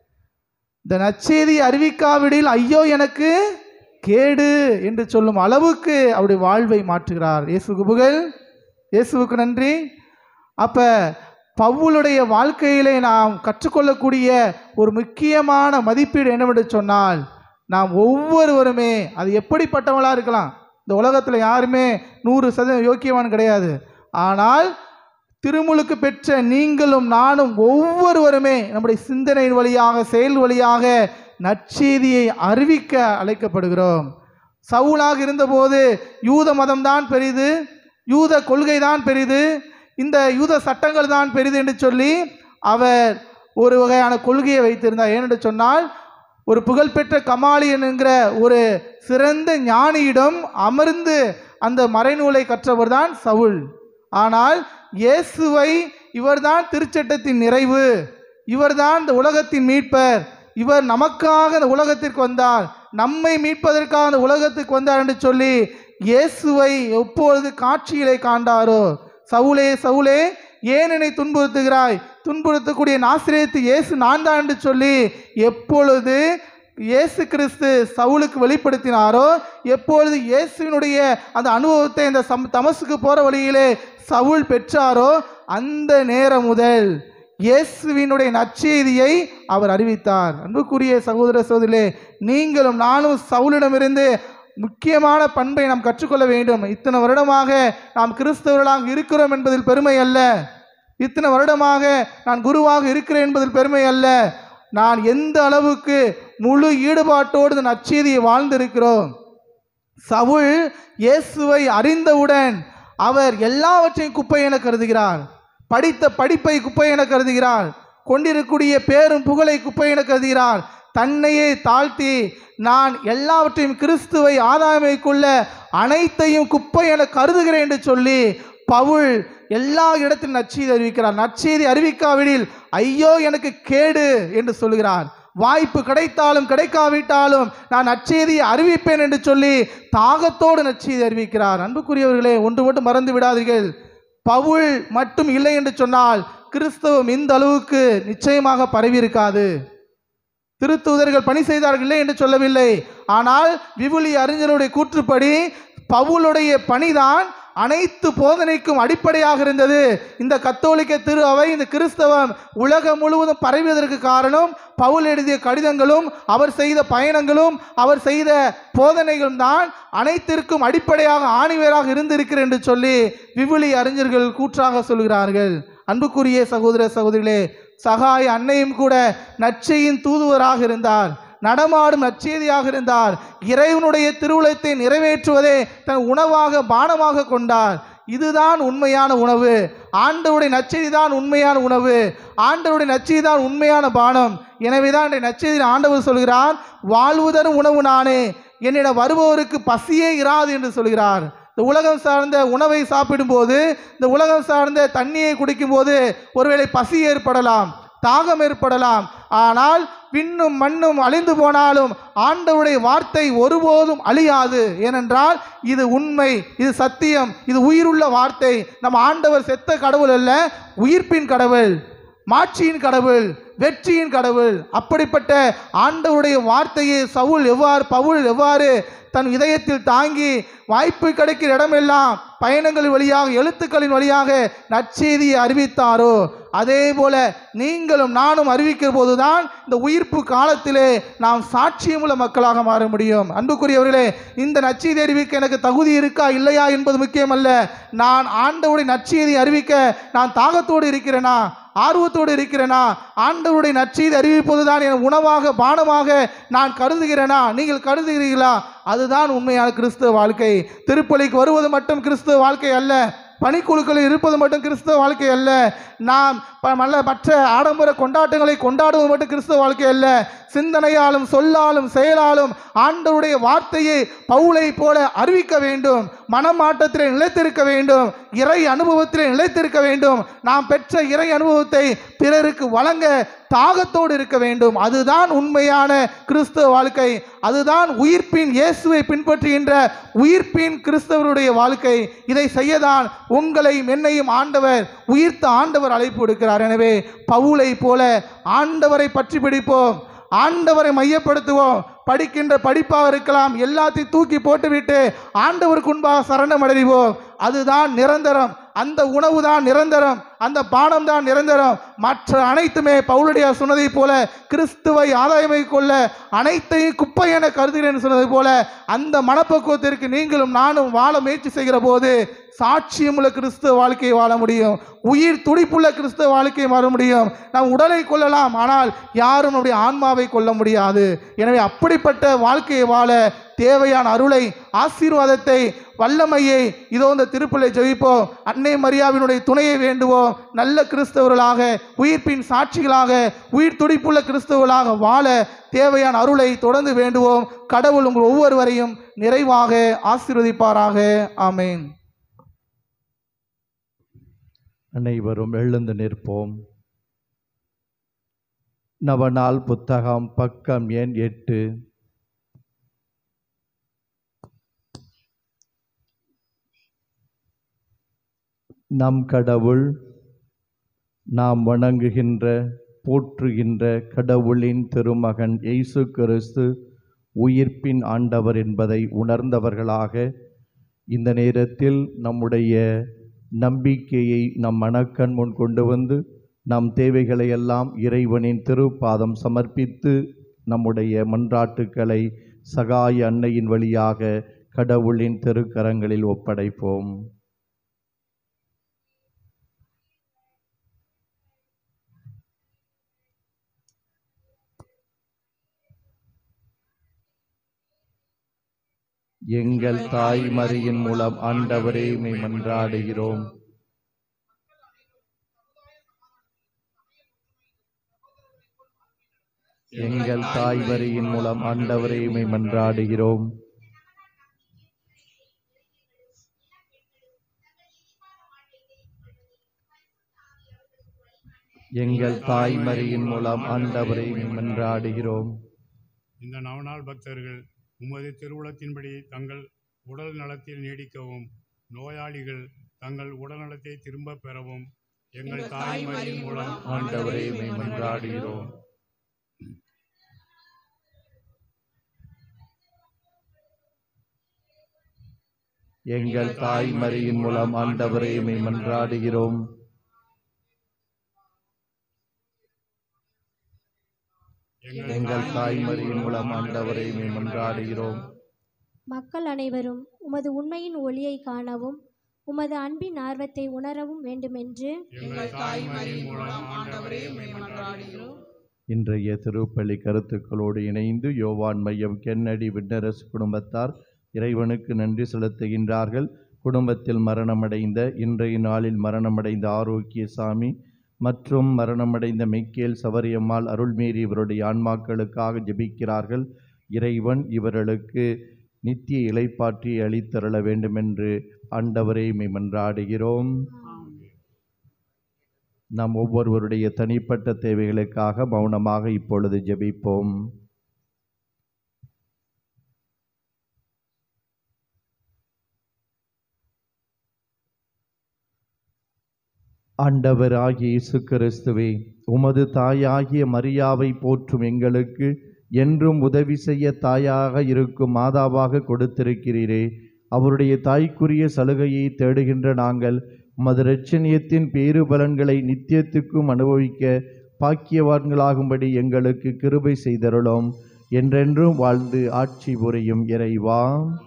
இந்த நற்செய்தி அறிவிக்காவிடில் ஐயோ எனக்கு கேடு என்று சொல்லும் அளவுக்கு அவருடைய வாழ்வை மாற்றுகிறார் இயேசுக்கு புகழ் இயேசுவுக்கு நன்றி அப்ப பவுலுடைய வாழ்க்கையிலே நாம் கற்றுக்கொள்ளக்கூடிய ஒரு முக்கியமான மதிப்பீடு என்னவென்று சொன்னால் நாம் ஒவ்வொருவருமே அது எப்படிப்பட்டவங்களா இருக்கலாம் இந்த உலகத்தில் யாருமே நூறு சதவீதம் யோக்கியவான் கிடையாது ஆனால் திருமுழுக்கு பெற்ற நீங்களும் நானும் ஒவ்வொருவருமே நம்முடைய சிந்தனையின் வழியாக செயல் வழியாக நற்செய்தியை அறிவிக்க அழைக்கப்படுகிறோம் சவுலாக இருந்தபோது யூத மதம்தான் பெரிது யூத கொள்கை தான் பெரிது இந்த யூத சட்டங்கள் தான் பெரிது என்று சொல்லி அவர் ஒரு வகையான கொள்கையை வைத்திருந்தார் ஏனென்று சொன்னால் ஒரு புகழ்பெற்ற கமாலியன் என்கிற ஒரு சிறந்த ஞானியிடம் அமர்ந்து அந்த மறைநூலை கற்றவர் தான் சவுல் ஆனால் இயேசுவை இவர்தான் திருச்சட்டத்தின் நிறைவு இவர்தான் இந்த உலகத்தின் மீட்பர் இவர் நமக்காக இந்த உலகத்திற்கு வந்தார் நம்மை மீட்பதற்காக இந்த உலகத்துக்கு வந்தார் என்று சொல்லி இயேசுவை எப்பொழுது காட்சியிலே காண்டாரோ சவுலே சவுலே ஏன் என்னை துன்புறுத்துகிறாய் துன்புறுத்தக்கூடிய நாசிரியத்து இயேசு நான் தான் என்று சொல்லி எப்பொழுது இயேசு கிறிஸ்து சவுலுக்கு வெளிப்படுத்தினாரோ எப்பொழுது இயேசுவினுடைய அந்த அனுபவத்தை இந்த சம் தமசுக்கு போகிற வழியிலே சவுல் பெற்றாரோ அந்த நேரம் முதல் இயேசுவினுடைய நற்செய்தியை அவர் அறிவித்தார் அன்புக்குரிய சகோதர சகோதரிலே நீங்களும் நானும் சவுலிடமிருந்து முக்கியமான பண்பை நாம் கற்றுக்கொள்ள வேண்டும் இத்தனை வருடமாக நாம் கிறிஸ்தவர்களாக இருக்கிறோம் என்பதில் பெருமை அல்ல இத்தனை வருடமாக நான் குருவாக இருக்கிறேன் என்பதில் பெருமை அல்ல நான் எந்த அளவுக்கு முழு ஈடுபாட்டோடு இந்த நற்செய்தியை வாழ்ந்திருக்கிறோம் சவுல் இயேசுவை அறிந்தவுடன் அவர் எல்லாவற்றையும் குப்பை என கருதுகிறார் படித்த படிப்பை குப்பை என கருதுகிறார் கொண்டிருக்கக்கூடிய பேரும் புகழை குப்பை என கருதுகிறார் தன்னையே தாழ்த்தி நான் எல்லாவற்றையும் கிறிஸ்துவை ஆதாயமை கொள்ள அனைத்தையும் குப்பை என கருதுகிறேன் என்று சொல்லி பவுல் எல்லா இடத்திலும் நற்செய்தி அறிவிக்கிறார் நற்செய்தி அறிவிக்காவிடில் ஐயோ எனக்கு கேடு என்று சொல்கிறார் வாய்ப்பு கிடைத்தாலும் கிடைக்காவிட்டாலும் நான் நற்செய்தியை அறிவிப்பேன் என்று சொல்லி தாகத்தோடு நற்செய்தி அறிவிக்கிறார் அன்புக்குரியவர்களே ஒன்று மட்டும் மறந்து விடாதீர்கள் பவுல் மட்டும் இல்லை என்று சொன்னால் கிறிஸ்தவம் இந்த அளவுக்கு நிச்சயமாக பரவி இருக்காது திருத்தூதர்கள் பணி செய்தார்கள் இல்லை என்று சொல்லவில்லை ஆனால் விபுலி அறிஞருடைய கூற்றுப்படி பவுலுடைய பணிதான் அனைத்து போதனைக்கும் அடிப்படையாக இருந்தது இந்த கத்தோலிக்க திரு அவை இந்த கிறிஸ்தவம் உலகம் முழுவதும் பரவியதற்கு காரணம் பவுல் எழுதிய கடிதங்களும் அவர் செய்த பயணங்களும் அவர் செய்த போதனைகளும் தான் அனைத்திற்கும் அடிப்படையாக ஆணிவேராக இருந்திருக்கிறது என்று சொல்லி விபுலி அறிஞர்கள் கூற்றாக சொல்கிறார்கள் அன்புக்குரிய சகோதர சகோதரிகளே சகாய அன்னையும் கூட நற்செய்யின் தூதுவராக இருந்தார் நடமாடும் நற்செய்தியாக இருந்தார் இறைவனுடைய திருவுளத்தை நிறைவேற்றுவதே தன் உணவாக பானமாக கொண்டார் இதுதான் உண்மையான உணவு ஆண்டவருடைய நற்செய்தி தான் உண்மையான உணவு ஆண்டவருடைய நற்செய்தி தான் உண்மையான பானம் எனவே தான் இன்றைய நற்செய்தியில் ஆண்டவர் சொல்கிறார் வாழ்வு தரும் உணவு நானே என்னிடம் வருபவருக்கு பசியே இராது என்று சொல்கிறார் இந்த உலகம் சார்ந்த உணவை சாப்பிடும்போது இந்த உலகம் சார்ந்த தண்ணியை குடிக்கும்போது ஒருவேளை பசி ஏற்படலாம் தாகம் ஏற்படலாம் ஆனால் விண்ணும் மண்ணும் அழிந்து போனாலும் ஆண்டவருடைய வார்த்தை ஒருபோதும் அழியாது ஏனென்றால் இது உண்மை இது சத்தியம் இது உயிருள்ள வார்த்தை நம்ம ஆண்டவர் செத்த கடவுள் அல்ல உயிர்ப்பின் கடவுள் மாட்சியின் கடவுள் வெற்றியின் கடவுள் அப்படிப்பட்ட ஆண்டவருடைய வார்த்தையை சவுல் எவ்வாறு பவுல் எவ்வாறு தன் இதயத்தில் தாங்கி வாய்ப்பு கிடைக்கிற இடமெல்லாம் பயணங்கள் வழியாக எழுத்துக்களின் வழியாக நற்செய்தியை அறிவித்தாரோ அதே போல நீங்களும் நானும் அறிவிக்கிற போதுதான் இந்த உயிர்ப்பு காலத்திலே நாம் சாட்சியமுள்ள மக்களாக மாற முடியும் அன்புக்குரியவர்களே இந்த நற்செய்தி அறிவிக்க எனக்கு தகுதி இருக்கா இல்லையா என்பது முக்கியமல்ல நான் ஆண்டவருடைய நற்செய்தி அறிவிக்க நான் தாகத்தோடு இருக்கிறேனா ஆர்வத்தோடு இருக்கிறேனா ஆண்டவருடைய நற்செய்தி அறிவிப்பது தான் என் உணவாக பானமாக நான் கருதுகிறேனா நீங்கள் கருதுகிறீர்களா அதுதான் உண்மையான கிறிஸ்தவ வாழ்க்கை திருப்பலிக்கு வருவது மட்டும் கிறிஸ்தவ வாழ்க்கை அல்ல பணிக்குழுக்களில் இருப்பது மட்டும் கிறிஸ்தவ வாழ்க்கை அல்ல நாம் ப- நல்ல மற்ற ஆடம்பர கொண்டாட்டங்களை கொண்டாடுவது மட்டும் கிறிஸ்தவ வாழ்க்கை அல்ல சிந்தனையாலும் சொல்லாலும் செயலாலும் ஆண்டவருடைய வார்த்தையை பவுலை போல அறிவிக்க வேண்டும் மனமாட்டத்திலே நிலைத்திருக்க வேண்டும் இறை அனுபவத்திலே நிலைத்திருக்க வேண்டும் நாம் பெற்ற இறை அனுபவத்தை பிறருக்கு வழங்க தாகத்தோடு இருக்க வேண்டும் அதுதான் உண்மையான கிறிஸ்தவ வாழ்க்கை அதுதான் உயிர்ப்பின் இயேசுவை பின்பற்றுகின்ற உயிர்ப்பின் கிறிஸ்தவருடைய வாழ்க்கை இதை செய்யதான் உங்களையும் என்னையும் ஆண்டவர் உயிர்த்த ஆண்டவர் அழைப்பு விடுக்கிறார் எனவே பவுலை போல ஆண்டவரை பற்றி பிடிப்போம் ஆண்டவரை மையப்படுத்துவோம் படிக்கின்ற படிப்பாக இருக்கலாம் எல்லாத்தையும் தூக்கி போட்டுவிட்டு ஆண்டவருக்கு முன்பாக சரணம் அடைவோம் அதுதான் நிரந்தரம் அந்த உணவு தான் நிரந்தரம் அந்த பானம் தான் நிரந்தரம் மற்ற அனைத்துமே பவுலுடைய சொன்னதை போல கிறிஸ்துவை ஆதாயமை கொள்ள அனைத்தையும் குப்பை என கருதுகிறேன் சொன்னது போல அந்த மனப்பக்குவத்திற்கு நீங்களும் நானும் வாழ முயற்சி செய்கிற போது சாட்சியமுள்ள கிறிஸ்துவ வாழ்க்கையை வாழ முடியும் உயிர் துடிப்புள்ள கிறிஸ்துவ வாழ்க்கையை வாழ முடியும் நாம் உடலை கொள்ளலாம் ஆனால் யாரும் நம்முடைய ஆன்மாவை கொள்ள முடியாது எனவே அப்படிப்பட்ட வாழ்க்கையை வாழ தேவையான அருளை ஆசீர்வாதத்தை வல்லமையை இதோ இந்த திருப்பலை ஜெபிப்போம் அன்னை மரியாவினுடைய துணையை வேண்டுவோம் நல்ல கிறிஸ்தவர்களாக உயிர்ப்பின் சாட்சிகளாக உயிர் துடிப்புள்ள கிறிஸ்தவர்களாக வாழ தேவையான அருளை தொடர்ந்து வேண்டுவோம் கடவுள் உங்கள் ஒவ்வொருவரையும் நிறைவாக ஆசீர்வதிப்பாராக ஆமென் அனைவரும் எழுந்து நிற்போம் நவநாள் புத்தகம் பக்கம் எண் எட்டு நம் கடவுள் நாம் வணங்குகின்ற போற்றுகின்ற கடவுளின் திருமகன் இயேசு கிறிஸ்து உயிர்ப்பின் ஆண்டவர் என்பதை உணர்ந்தவர்களாக இந்த நேரத்தில் நம்முடைய நம்பிக்கையை நம் மனக்கண் முன் கொண்டு வந்து நம் தேவைகளை எல்லாம் இறைவனின் திருப்பாதம் சமர்ப்பித்து நம்முடைய மன்றாட்டுக்களை சகாய அன்னையின் வழியாக கடவுளின் திருக்கரங்களில் ஒப்படைப்போம் எங்கள் தாய் மரியின் மூலம் ஆண்டவரே மை மன்றாடுகிறோம் எங்கள் தாய் மரியின் மூலம் ஆண்டவரே மை மன்றாடுகிறோம் எங்கள் தாய் மரியின் மூலம் ஆண்டவரை மை மன்றாடுகிறோம் இந்த நவநாள் பக்தர்கள் உமது திருவுளத்தின்படி தங்கள் உடல் நலத்தில் நீடிக்கவும் நோயாளிகள் தங்கள் உடல் நலத்தை திரும்பப் பெறவும் எங்கள் தாய்மரியின் மூலம் ஆண்டவரை மை மன்றாடுகிறோம் எங்கள் தாய் மரியின் மூலம் ஆண்டவரை மை மன்றாடுகிறோம் எங்கள் தாய் மரியின் மூலம் ஆண்டவரை மை மன்றாடுகிறோம் மக்கள் அனைவரும் உமது உண்மையின் ஒளியை காணவும் உமது அன்பின் ஆர்வத்தை உணரவும் வேண்டுமென்று எங்கள் தாய்மரியின் மூலம் ஆண்டவரே உம்மை மன்றாடுகிறோம் இன்றைய திருப்பலி கருத்துக்களோடு இணைந்து யோவான் மையம் கென்னடி விண்ணரசு குடும்பத்தார் இறைவனுக்கு நன்றி செலுத்துகின்றார்கள் குடும்பத்தில் மரணமடைந்த இன்றைய நாளில் மரணமடைந்த ஆரோக்கியசாமி மற்றும் மரணமடைந்த மெக்கேல் சவரியம்மாள் அருள்மீறி இவருடைய ஆன்மாக்களுக்காக ஜெபிக்கிறார்கள் இறைவன் இவர்களுக்கு நித்திய இலைப்பாற்றி அளித்தருள வேண்டுமென்று ஆண்டவரை மன்றாடுகிறோம் நாம் ஒவ்வொருவருடைய தனிப்பட்ட தேவைகளுக்காக மௌனமாக இப்பொழுது ஜெபிப்போம் ஆண்டவராகிய இயேசு கிறிஸ்துவே உமது தாயாகிய மரியாவை போற்றும் எங்களுக்கு என்றும் உதவி செய்ய தாயாக இருக்கும் மாதாவாக கொடுத்திருக்கிறீரே அவருடைய தாய்க்குரிய சலுகையை தேடுகின்ற நாங்கள் உமது இரட்சணியத்தின் பேறு பலன்களை நித்தியத்துக்கும் அனுபவிக்க பாக்கியவான்களாகும்படி எங்களுக்கு கிருபை செய்தருளோம் என்றென்றும் வாழ்ந்து ஆட்சி புரியும் இறைவா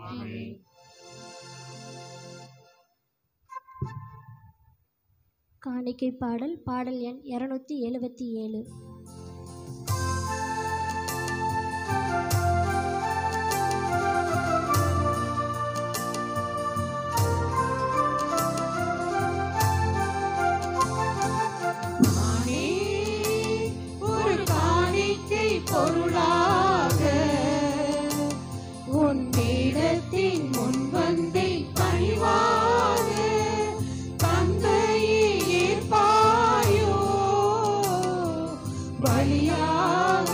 காணிக்கை பாடல் பாடல் எண் இருநூத்தி எழுபத்தி ஏழு நானே ஒரு காணிக்கை பொருளாக உன் பீடத்தின் முன் வந்தை பணிவாக தந்தையே ஏற்பாயோ பலியாக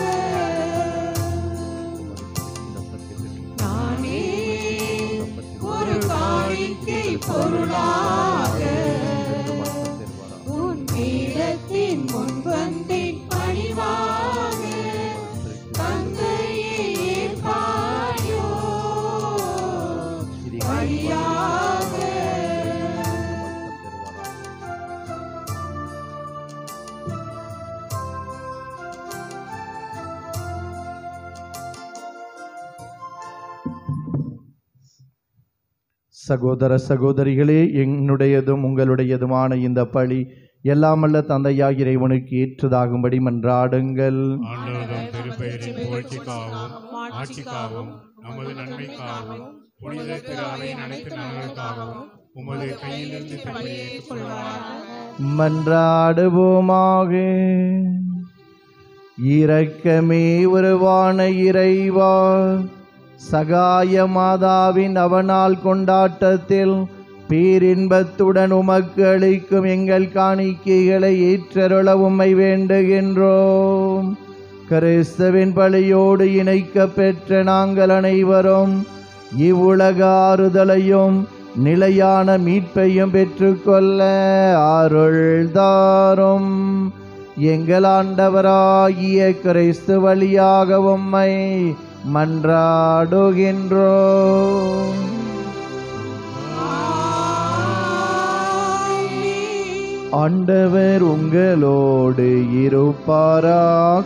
நானே ஒரு காணிக்கை பொருளாக உன் பீடத்தின் முன் வந்தேன் பணிவாக தந்தையே ஏற்பாயோ பலியாக சகோதர சகோதரிகளே என்னுடையதும் உங்களுடையதுமான இந்த பழி எல்லாமல்ல தந்தையாகிய இறைவனுக்கு ஏற்றதாகும்படி மன்றாடுங்கள் ஆண்டவரும் திருப்பெயரின் புகழ்ச்சிக்காகவும் ஆட்சிக்காகவும் நமது நன்மைக்காகவும் புனித திரு அவையின் அனைத்து நலனுக்காகவும் உமது கையிலிருந்து தன்னை ஏற்றுக்கொள்வாராக மன்றாடுவோமாக இரக்கமே உருவான இறைவா சகாய மாதாவின் அவனால் கொண்டாட்டத்தில் பேரின்பத்துடன் உமக்கு அளிக்கும் எங்கள் காணிக்கைகளை ஏற்றருள உம்மை வேண்டுகின்றோம் கிறிஸ்துவின் பலியோடு இணைக்க பெற்ற நாங்கள் அனைவரும் இவ்வுலக ஆறுதலையும் நிலையான மீட்பையும் பெற்றுக்கொள்ள அருள் தாரும் எங்கள் ஆண்டவராகிய கிறிஸ்து வழியாக உம்மை மன்றாடுகின்றோம் ஆண்டவர் உங்களோடு இருப்பாராக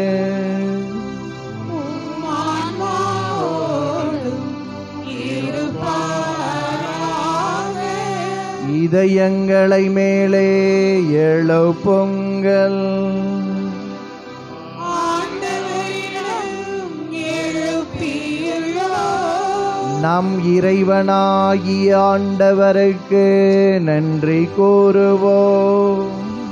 இதயங்களை மேலே எழுப்புங்கள் நம் இறைவனாகிய ஆண்டவருக்கு நன்றி கூறுவோம்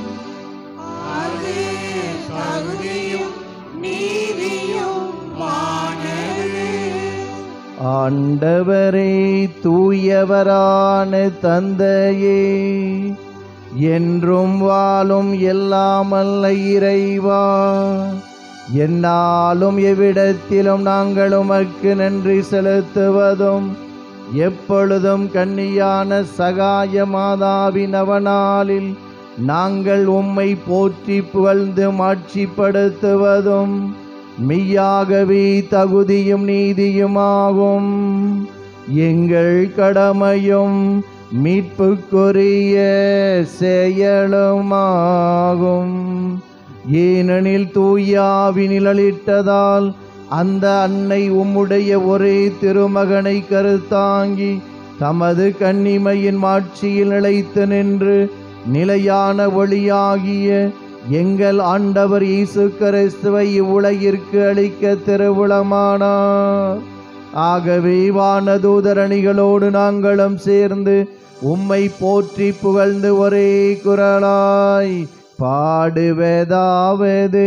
ஆண்டவரே தூயவரான தந்தையே என்றும் வாழும் எல்லாமல்ல இறைவா என்னாலும் எவ்விடத்திலும் நாங்கள் உமக்கு நன்றி செலுத்துவதும் எப்பொழுதும் கன்னியான சகாய மாதாவின் அவனாலில் நாங்கள் உம்மை போற்றி புகழ்ந்து மாட்சிப்படுத்துவதும் மெய்யாகவே தகுதியும் நீதியுமாகும் எங்கள் கடமையும் மீட்புக்குரிய செயலுமாகும் ஏனெனில் தூயாவினில் அளித்ததால் அந்த அன்னை உம்முடைய ஒரே திருமகனை கருத்தாங்கி தமது கன்னிமையின் மாட்சியில் நிலைத்து நின்று நிலையான ஒளியாகிய எங்கள் ஆண்டவர் இயேசு கிறிஸ்துவை இவ்வுலகிற்கு அளிக்க திருவுளமானார் ஆகவே வானதூதரணிகளோடு நாங்களும் சேர்ந்து உம்மை போற்றி புகழ்ந்து ஒரே குரலாய் பாடுவதாவது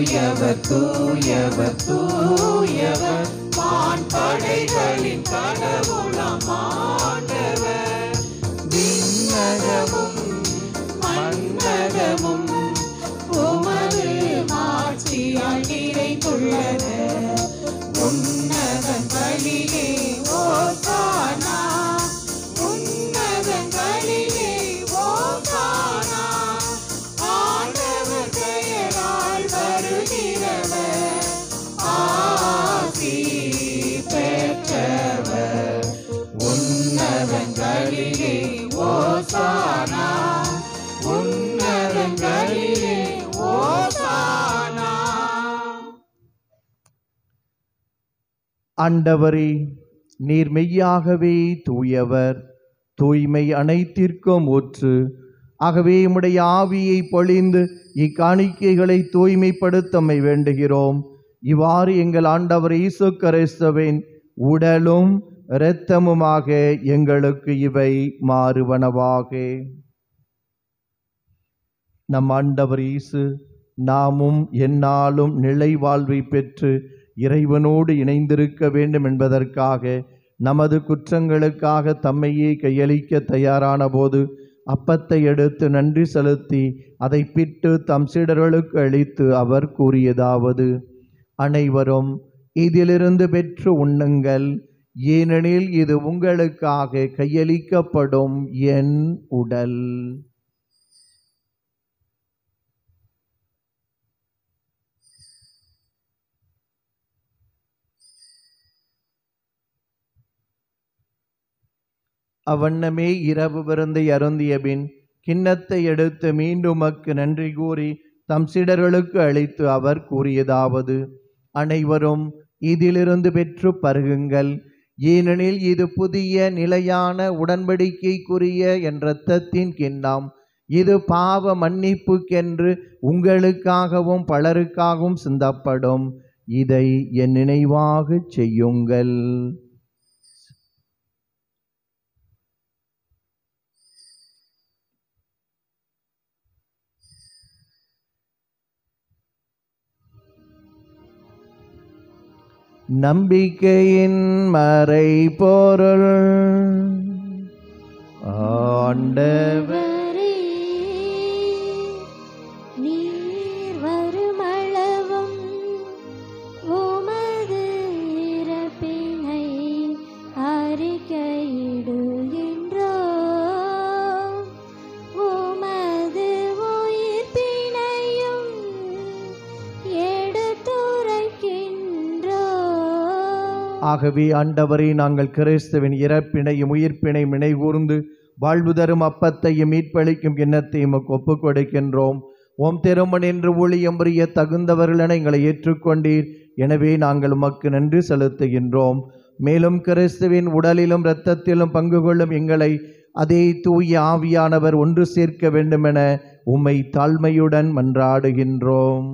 தூயவர் தூயவர் தூயவர் வான் படைகளின் கடவுளம் ஆண்டவர் விண்ணகமும் மன்னகமும் உமது மாட்சியால் நிறைந்துள்ளது உன்னதங்களிலே ஓசானா உன்னதங்களிலே ஓசானா ஆண்டவர் பெயரால் வருகிறவர் ஆசி பெற்றவர் உன்னதங்களிலே ஓசானா உன்னதங்களிலே ஓசானா ஆண்டவரே நீர் மெய்யாகவே தூயவர் தூய்மை அனைத்திற்கும் ஊற்று ஆகவே உம்முடைய ஆவியை பொழிந்து இக்காணிக்கைகளை தூய்மைப்படுத்தமை வேண்டுகிறோம் இவ்வாறு எங்கள் ஆண்டவர் இயேசு கிறிஸ்துவின் உடலும் இரத்தமுமாக எங்களுக்கு இவை மாறுவனவாக நம் ஆண்டவர் இயேசு நாமும் எந்நாளும் நிலை வாழ்வை பெற்று இறைவனோடு இணைந்திருக்க வேண்டும் என்பதற்காக நமது குற்றங்களுக்காக தம்மையே கையளிக்க தயாரான போது அப்பத்தை எடுத்து நன்றி செலுத்தி அதை பிட்டு தம் சீடர்களுக்கு அளித்து அவர் கூறியதாவது அனைவரும் இதிலிருந்து பெற்று உண்ணுங்கள் ஏனெனில் இது உங்களுக்காக கையளிக்கப்படும் என் உடல் அவ்வண்ணமே இரவு விருந்தை அருந்திய பின் கிண்ணத்தை எடுத்து மீண்டும் உமக்கு நன்றி கூறி தம் சீடர்களுக்கு அளித்து அவர் கூறியதாவது அனைவரும் இதிலிருந்து பெற்று பருகுங்கள் ஏனெனில் இது புதிய நிலையான உடன்படிக்கைக்குரிய என் இரத்தத்தின் கிண்ணம் இது பாவ மன்னிப்புக்கென்று உங்களுக்காகவும் பலருக்காகவும் சிந்தப்படும் இதை என் நினைவாகச் செய்யுங்கள் நம்பிக்கையின் மறை பொருள் ஆண்டவர் ஆண்டவரே, நீர் வருமளவும் உமது இறப்பினை அறிக்கையிடுகின்றோம். உமது உயிர்ப்பினையும் எடுத்துரைக்கின்றோம். ஆகவே ஆண்டவரே நாங்கள் கிறிஸ்துவின் இறப்பினையும் உயிர்ப்பினையும் நினைகூர்ந்து வாழ்வு தரும் அப்பத்தையும் மீட்பளிக்கும் எண்ணத்தையும் உமக்கு ஒப்புக் கொடுக்கின்றோம் ஓம் திருமண் என்று ஊழியம் புரிய தகுந்தவர்கள் என எங்களை ஏற்றுக்கொண்டீர் எனவே நாங்கள் உமக்கு நன்றி செலுத்துகின்றோம் மேலும் கிறிஸ்துவின் உடலிலும் இரத்தத்திலும் பங்கு கொள்ளும் எங்களை அதே தூய ஆவியானவர் ஒன்று சேர்க்க வேண்டுமென உம்மை தாழ்மையுடன் மன்றாடுகின்றோம்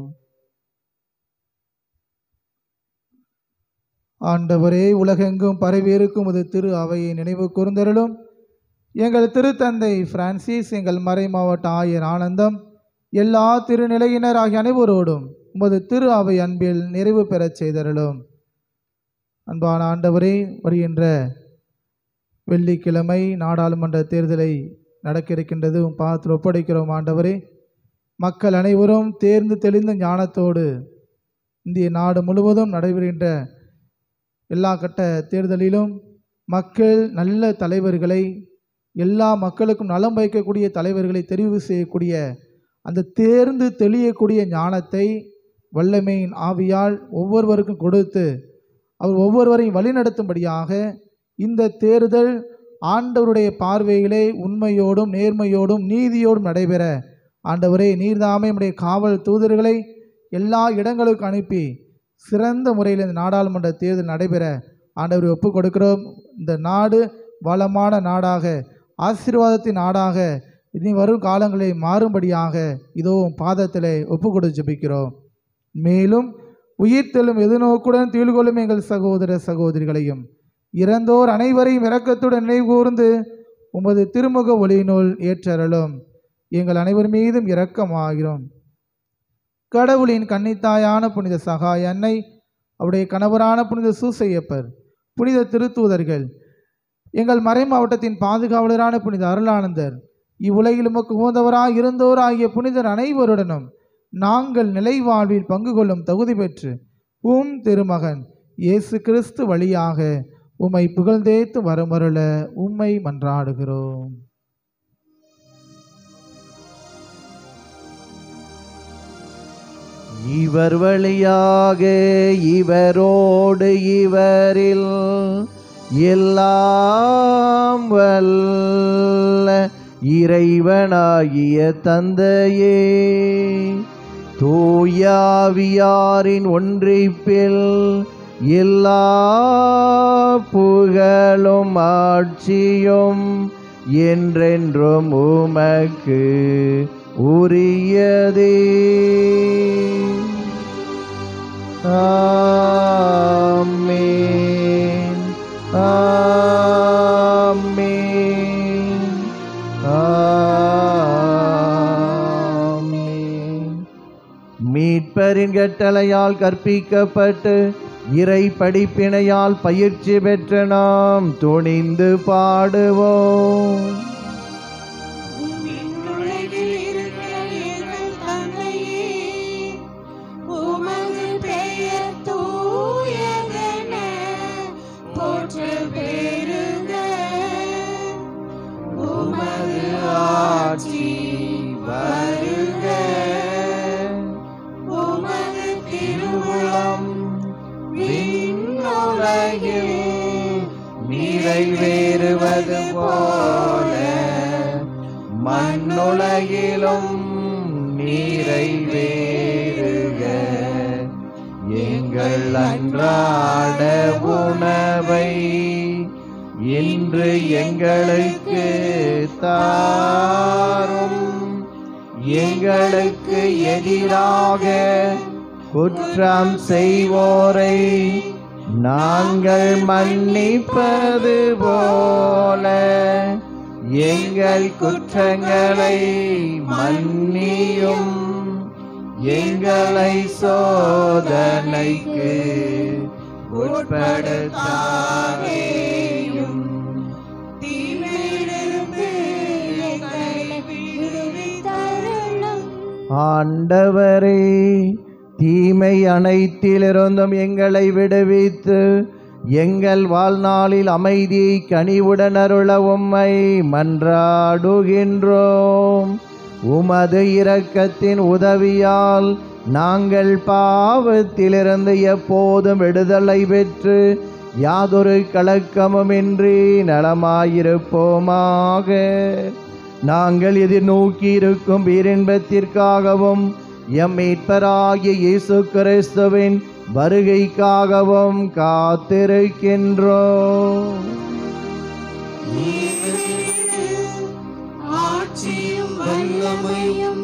ஆண்டவரே உலகெங்கும் பரவியிருக்கும் இது திரு அவையை நினைவு கூர்ந்தருளும் எங்கள் திருத்தந்தை பிரான்சிஸ் எங்கள் மறை மாவட்ட ஆயர் ஆனந்தம் எல்லா திருநிலையினர் ஆகிய அனைவரோடும் உமது திரு அவை அன்பில் நிறைவு பெறச் செய்தருளும் அன்பான ஆண்டவரே வருகின்ற வெள்ளிக்கிழமை நாடாளுமன்ற தேர்தலை நடக்க இருக்கின்றது உம் பாதத்தில் ஒப்படைக்கிறோம் ஆண்டவரே மக்கள் அனைவரும் தேர்ந்து தெளிந்த ஞானத்தோடு இந்திய நாடு முழுவதும் நடைபெறுகின்ற எல்லா கட்ட தேர்தலிலும் மக்கள் நல்ல தலைவர்களை எல்லா மக்களுக்கும் நலம் வைக்கக்கூடிய தலைவர்களை தெரிவு செய்யக்கூடிய அந்த தேர்ந்து தெளியக்கூடிய ஞானத்தை வல்லமையின் ஆவியால் ஒவ்வொருவருக்கும் கொடுத்து அவர் ஒவ்வொருவரையும் வழிநடத்தும்படியாக இந்த தேர்தல் ஆண்டவருடைய பார்வையிலே உண்மையோடும் நேர்மையோடும் நீதியோடும் நடைபெற ஆண்டவரே நீர்தாமே நம்முடைய காவல் தூதர்களை எல்லா இடங்களுக்கும் அனுப்பி சிறந்த முறையில் இந்த நாடாளுமன்ற தேர்தல் நடைபெற ஆண்டவரை ஒப்புக் கொடுக்கிறோம் இந்த நாடு வளமான நாடாக ஆசீர்வாதத்தின் நாடாக இனி வரும் காலங்களில் மாறும்படியாக இதோ உம் பாதத்திலே ஒப்புக் கொடுத்து ஜெபிக்கிறோம் மேலும் உயிர்த்தெழும் எதிர்நோக்குடன் தீழ்கொள்ளும் எங்கள் சகோதர சகோதரிகளையும் இறந்தோர் அனைவரையும் இரக்கத்துடன் நினைவுகூர்ந்து உமது திருமுக ஒளியினுள் ஏற்றருளும் எங்கள் அனைவர் மீதும் இரக்கமாகிறோம் கடவுளின் கன்னித்தாயான புனித சகாய அன்னை அவருடைய கணவரான புனித சூசையப்பர் புனித திருத்தூதர்கள் எங்கள் மறை மாவட்டத்தின் பாதுகாவலரான புனித அருளானந்தர் இவ்வுலகில் உமக்கு உகந்தவராய் இருந்தோர் ஆகிய புனிதர் அனைவருடனும் நாங்கள் நிலை வாழ்வில் பங்கு கொள்ளும் தகுதி பெற்று உம் திருமகன் இயேசு கிறிஸ்து வழியாக உம்மை புகழ்ந்தேத்து வரமருள உம்மை மன்றாடுகிறோம் இவர் வழியாக இவரோடு இவரில் எல்லாம் வல்ல இறைவனாகிய தந்தையே தூயாவியாரின் ஒன்றிப்பில் எல்லா புகழும் ஆட்சியும் என்றென்றும் உமக்கு உரியதே ஆமென் ஆமென் ஆமென் மீட்பரின் கட்டளையால் கற்பிக்கப்பட்டு இறை படிப்பினையால் பயிற்சி பெற்ற நாம் துணிந்து பாடுவோம் விண்ணுலகில் இருக்கிற எங்கள் தந்தையே, உமது பெயர் தூயதென போற்றப் பெறுக. உமது ஆட்சி வருக. உமது திருவுளம் விண்ணுலகில் நிறைவேறுவது போல மண்ணுலகிலும் நிறைவேறுக எங்கள் அன்றாட உணவை இன்று எங்களுக்கு தாரும் எங்களுக்கு எதிராக குற்றம் செய்வோரை நாங்கள் மன்னிப்பது போல எங்கள் குற்றங்களை மன்னியும் எங்களை சோதனைக்கு உட்படுத்தாதேயும் தீமையிலிருந்து எங்களை விடுவித்தருளும். ஆண்டவரே தீமை அனைத்திலிருந்தும் எங்களை விடுவித்து எங்கள் வாழ்நாளில் அமைதியை கனிவுடன் அருள உம்மை மன்றாடுகின்றோம் உமது இரக்கத்தின் உதவியால் நாங்கள் பாவத்திலிருந்து எப்போதும் விடுதலை பெற்று யாதொரு கலக்கமுமின்றி நலமாயிருப்போமாக நாங்கள் எதிர்நோக்கி இருக்கும் பேரின்பத்திற்காகவும் எம் மீட்பராகிய இயேசு கிறிஸ்துவின் வருகைக்காகவும் காத்திருக்கின்றோம் ஆட்சியும் வல்லமையும்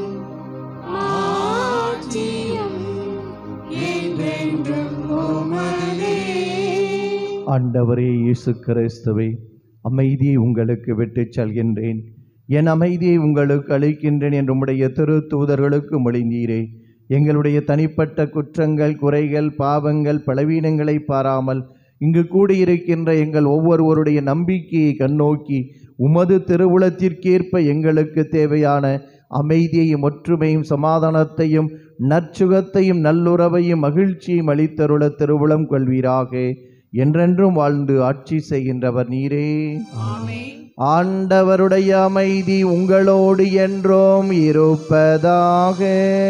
ஆட்சியும் என்றென்றும் உமதே. ஆண்டவரே இயேசு கிறிஸ்துவே அமைதியை உங்களுக்கு விட்டுச் செல்கின்றேன் என் அமைதியை உங்களுக்கு அளிக்கின்றேன் என்று உம்முடைய திரு தூதர்களுக்கு மொழிந்தீரே எங்களுடைய தனிப்பட்ட குற்றங்கள் குறைகள் பாவங்கள் பலவீனங்களை பாராமல் இங்கு கூடியிருக்கின்ற எங்கள் ஒவ்வொருவருடைய நம்பிக்கையை கண்ணோக்கி உமது திருவுளத்திற்கேற்ப எங்களுக்கு தேவையான அமைதியையும் ஒற்றுமையும் சமாதானத்தையும் நற்சுகத்தையும் நல்லுறவையும் மகிழ்ச்சியையும் அளித்தருள திருவுளம் கொள்வீராக என்றென்றும் வாழ்ந்து ஆட்சி செய்கின்றவர் நீரே ஆண்டவருடைய அமைதி உங்களோடு என்றும் இருப்பதாக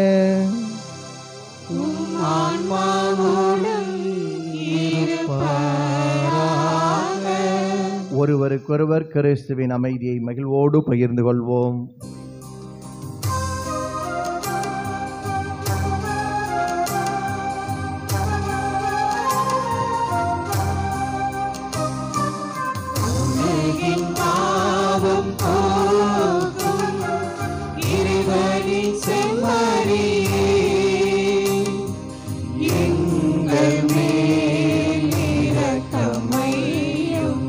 உம் ஆன்மாவோடும் இருப்பாராக. ஒருவருக்கொருவர் கிறிஸ்துவின் அமைதியை மகிழ்வோடு பகிர்ந்து கொள்வோம் உலகின் பாவம் போக்கும் இறைவனின் செம்மறியே, எங்கள் மேல் இரக்கமையும்.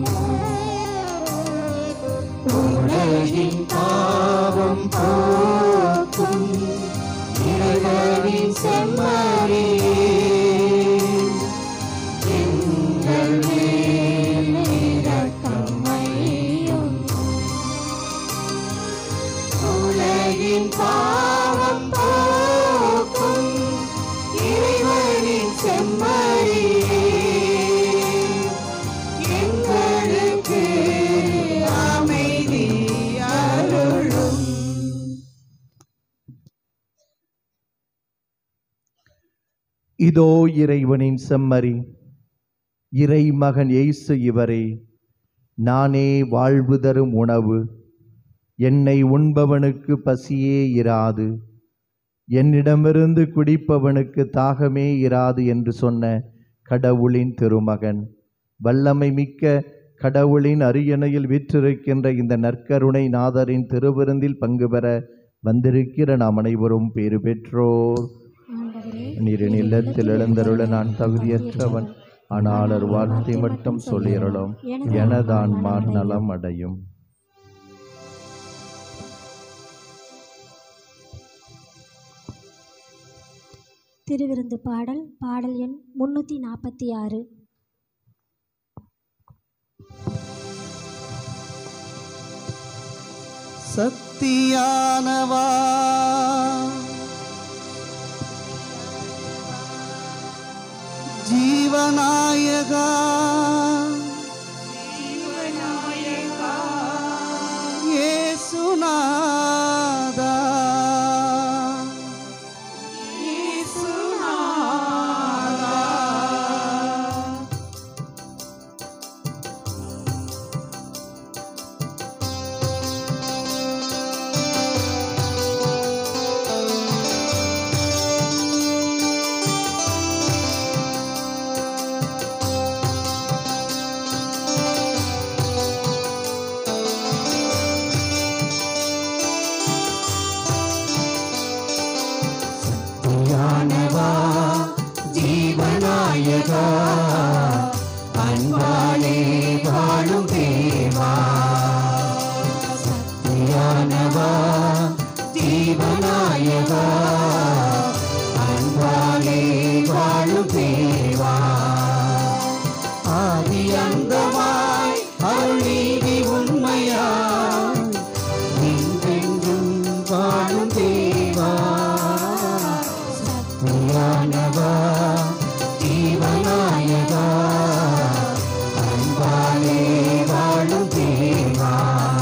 உலகின் பாவம் போக்கும் இறைவனின் பாவம் போக்கும் இறைவனின் செம்மறியே எங்களுக்கு அமைதி அருளும் இதோ இறைவனின் செம்மறி இறைமகன் இயேசு இவரே நானே வாழ்வு தரும் உணவு என்னை உண்பவனுக்கு பசியே இராது என்னிடமிருந்து குடிப்பவனுக்கு தாகமே இராது என்று சொன்ன கடவுளின் திருமகன் வல்லமை மிக்க கடவுளின் அரியணையில் வீற்றிருக்கின்ற இந்த நற்கருணை நாதரின் திருவிருந்தில் பங்கு பெற வந்திருக்கிற நாம் அனைவரும் பேறு பெற்றோர் ஆண்டவரே நீரின் இல்லத்தில் எழுந்தருள நான் தகுதியற்றவன் ஆனால் ஒரு வார்த்தை மட்டும் சொல்லியருளும் எனது ஆன்மா நலம் அடையும் திருவிருந்து பாடல் பாடல் எண் முன்னூற்றி நாற்பத்தி ஆறு சக்தியானவா ஜீவநாயகா இயேசுநாதா இயேசுநாதா யானவா ஜீவநாயகா அன்பாலே வாழும் தேவா சத்தியானவா ஜீவநாயகா அன்பாலே வாழும் தேவா ஆதி அந்தமாய் அருள் நீதி உண்மையாய் என்றென்றும் வாழும் தேவா சத்தியானவா ஜீவநாயகா அன்பாலே வாழும் தேவா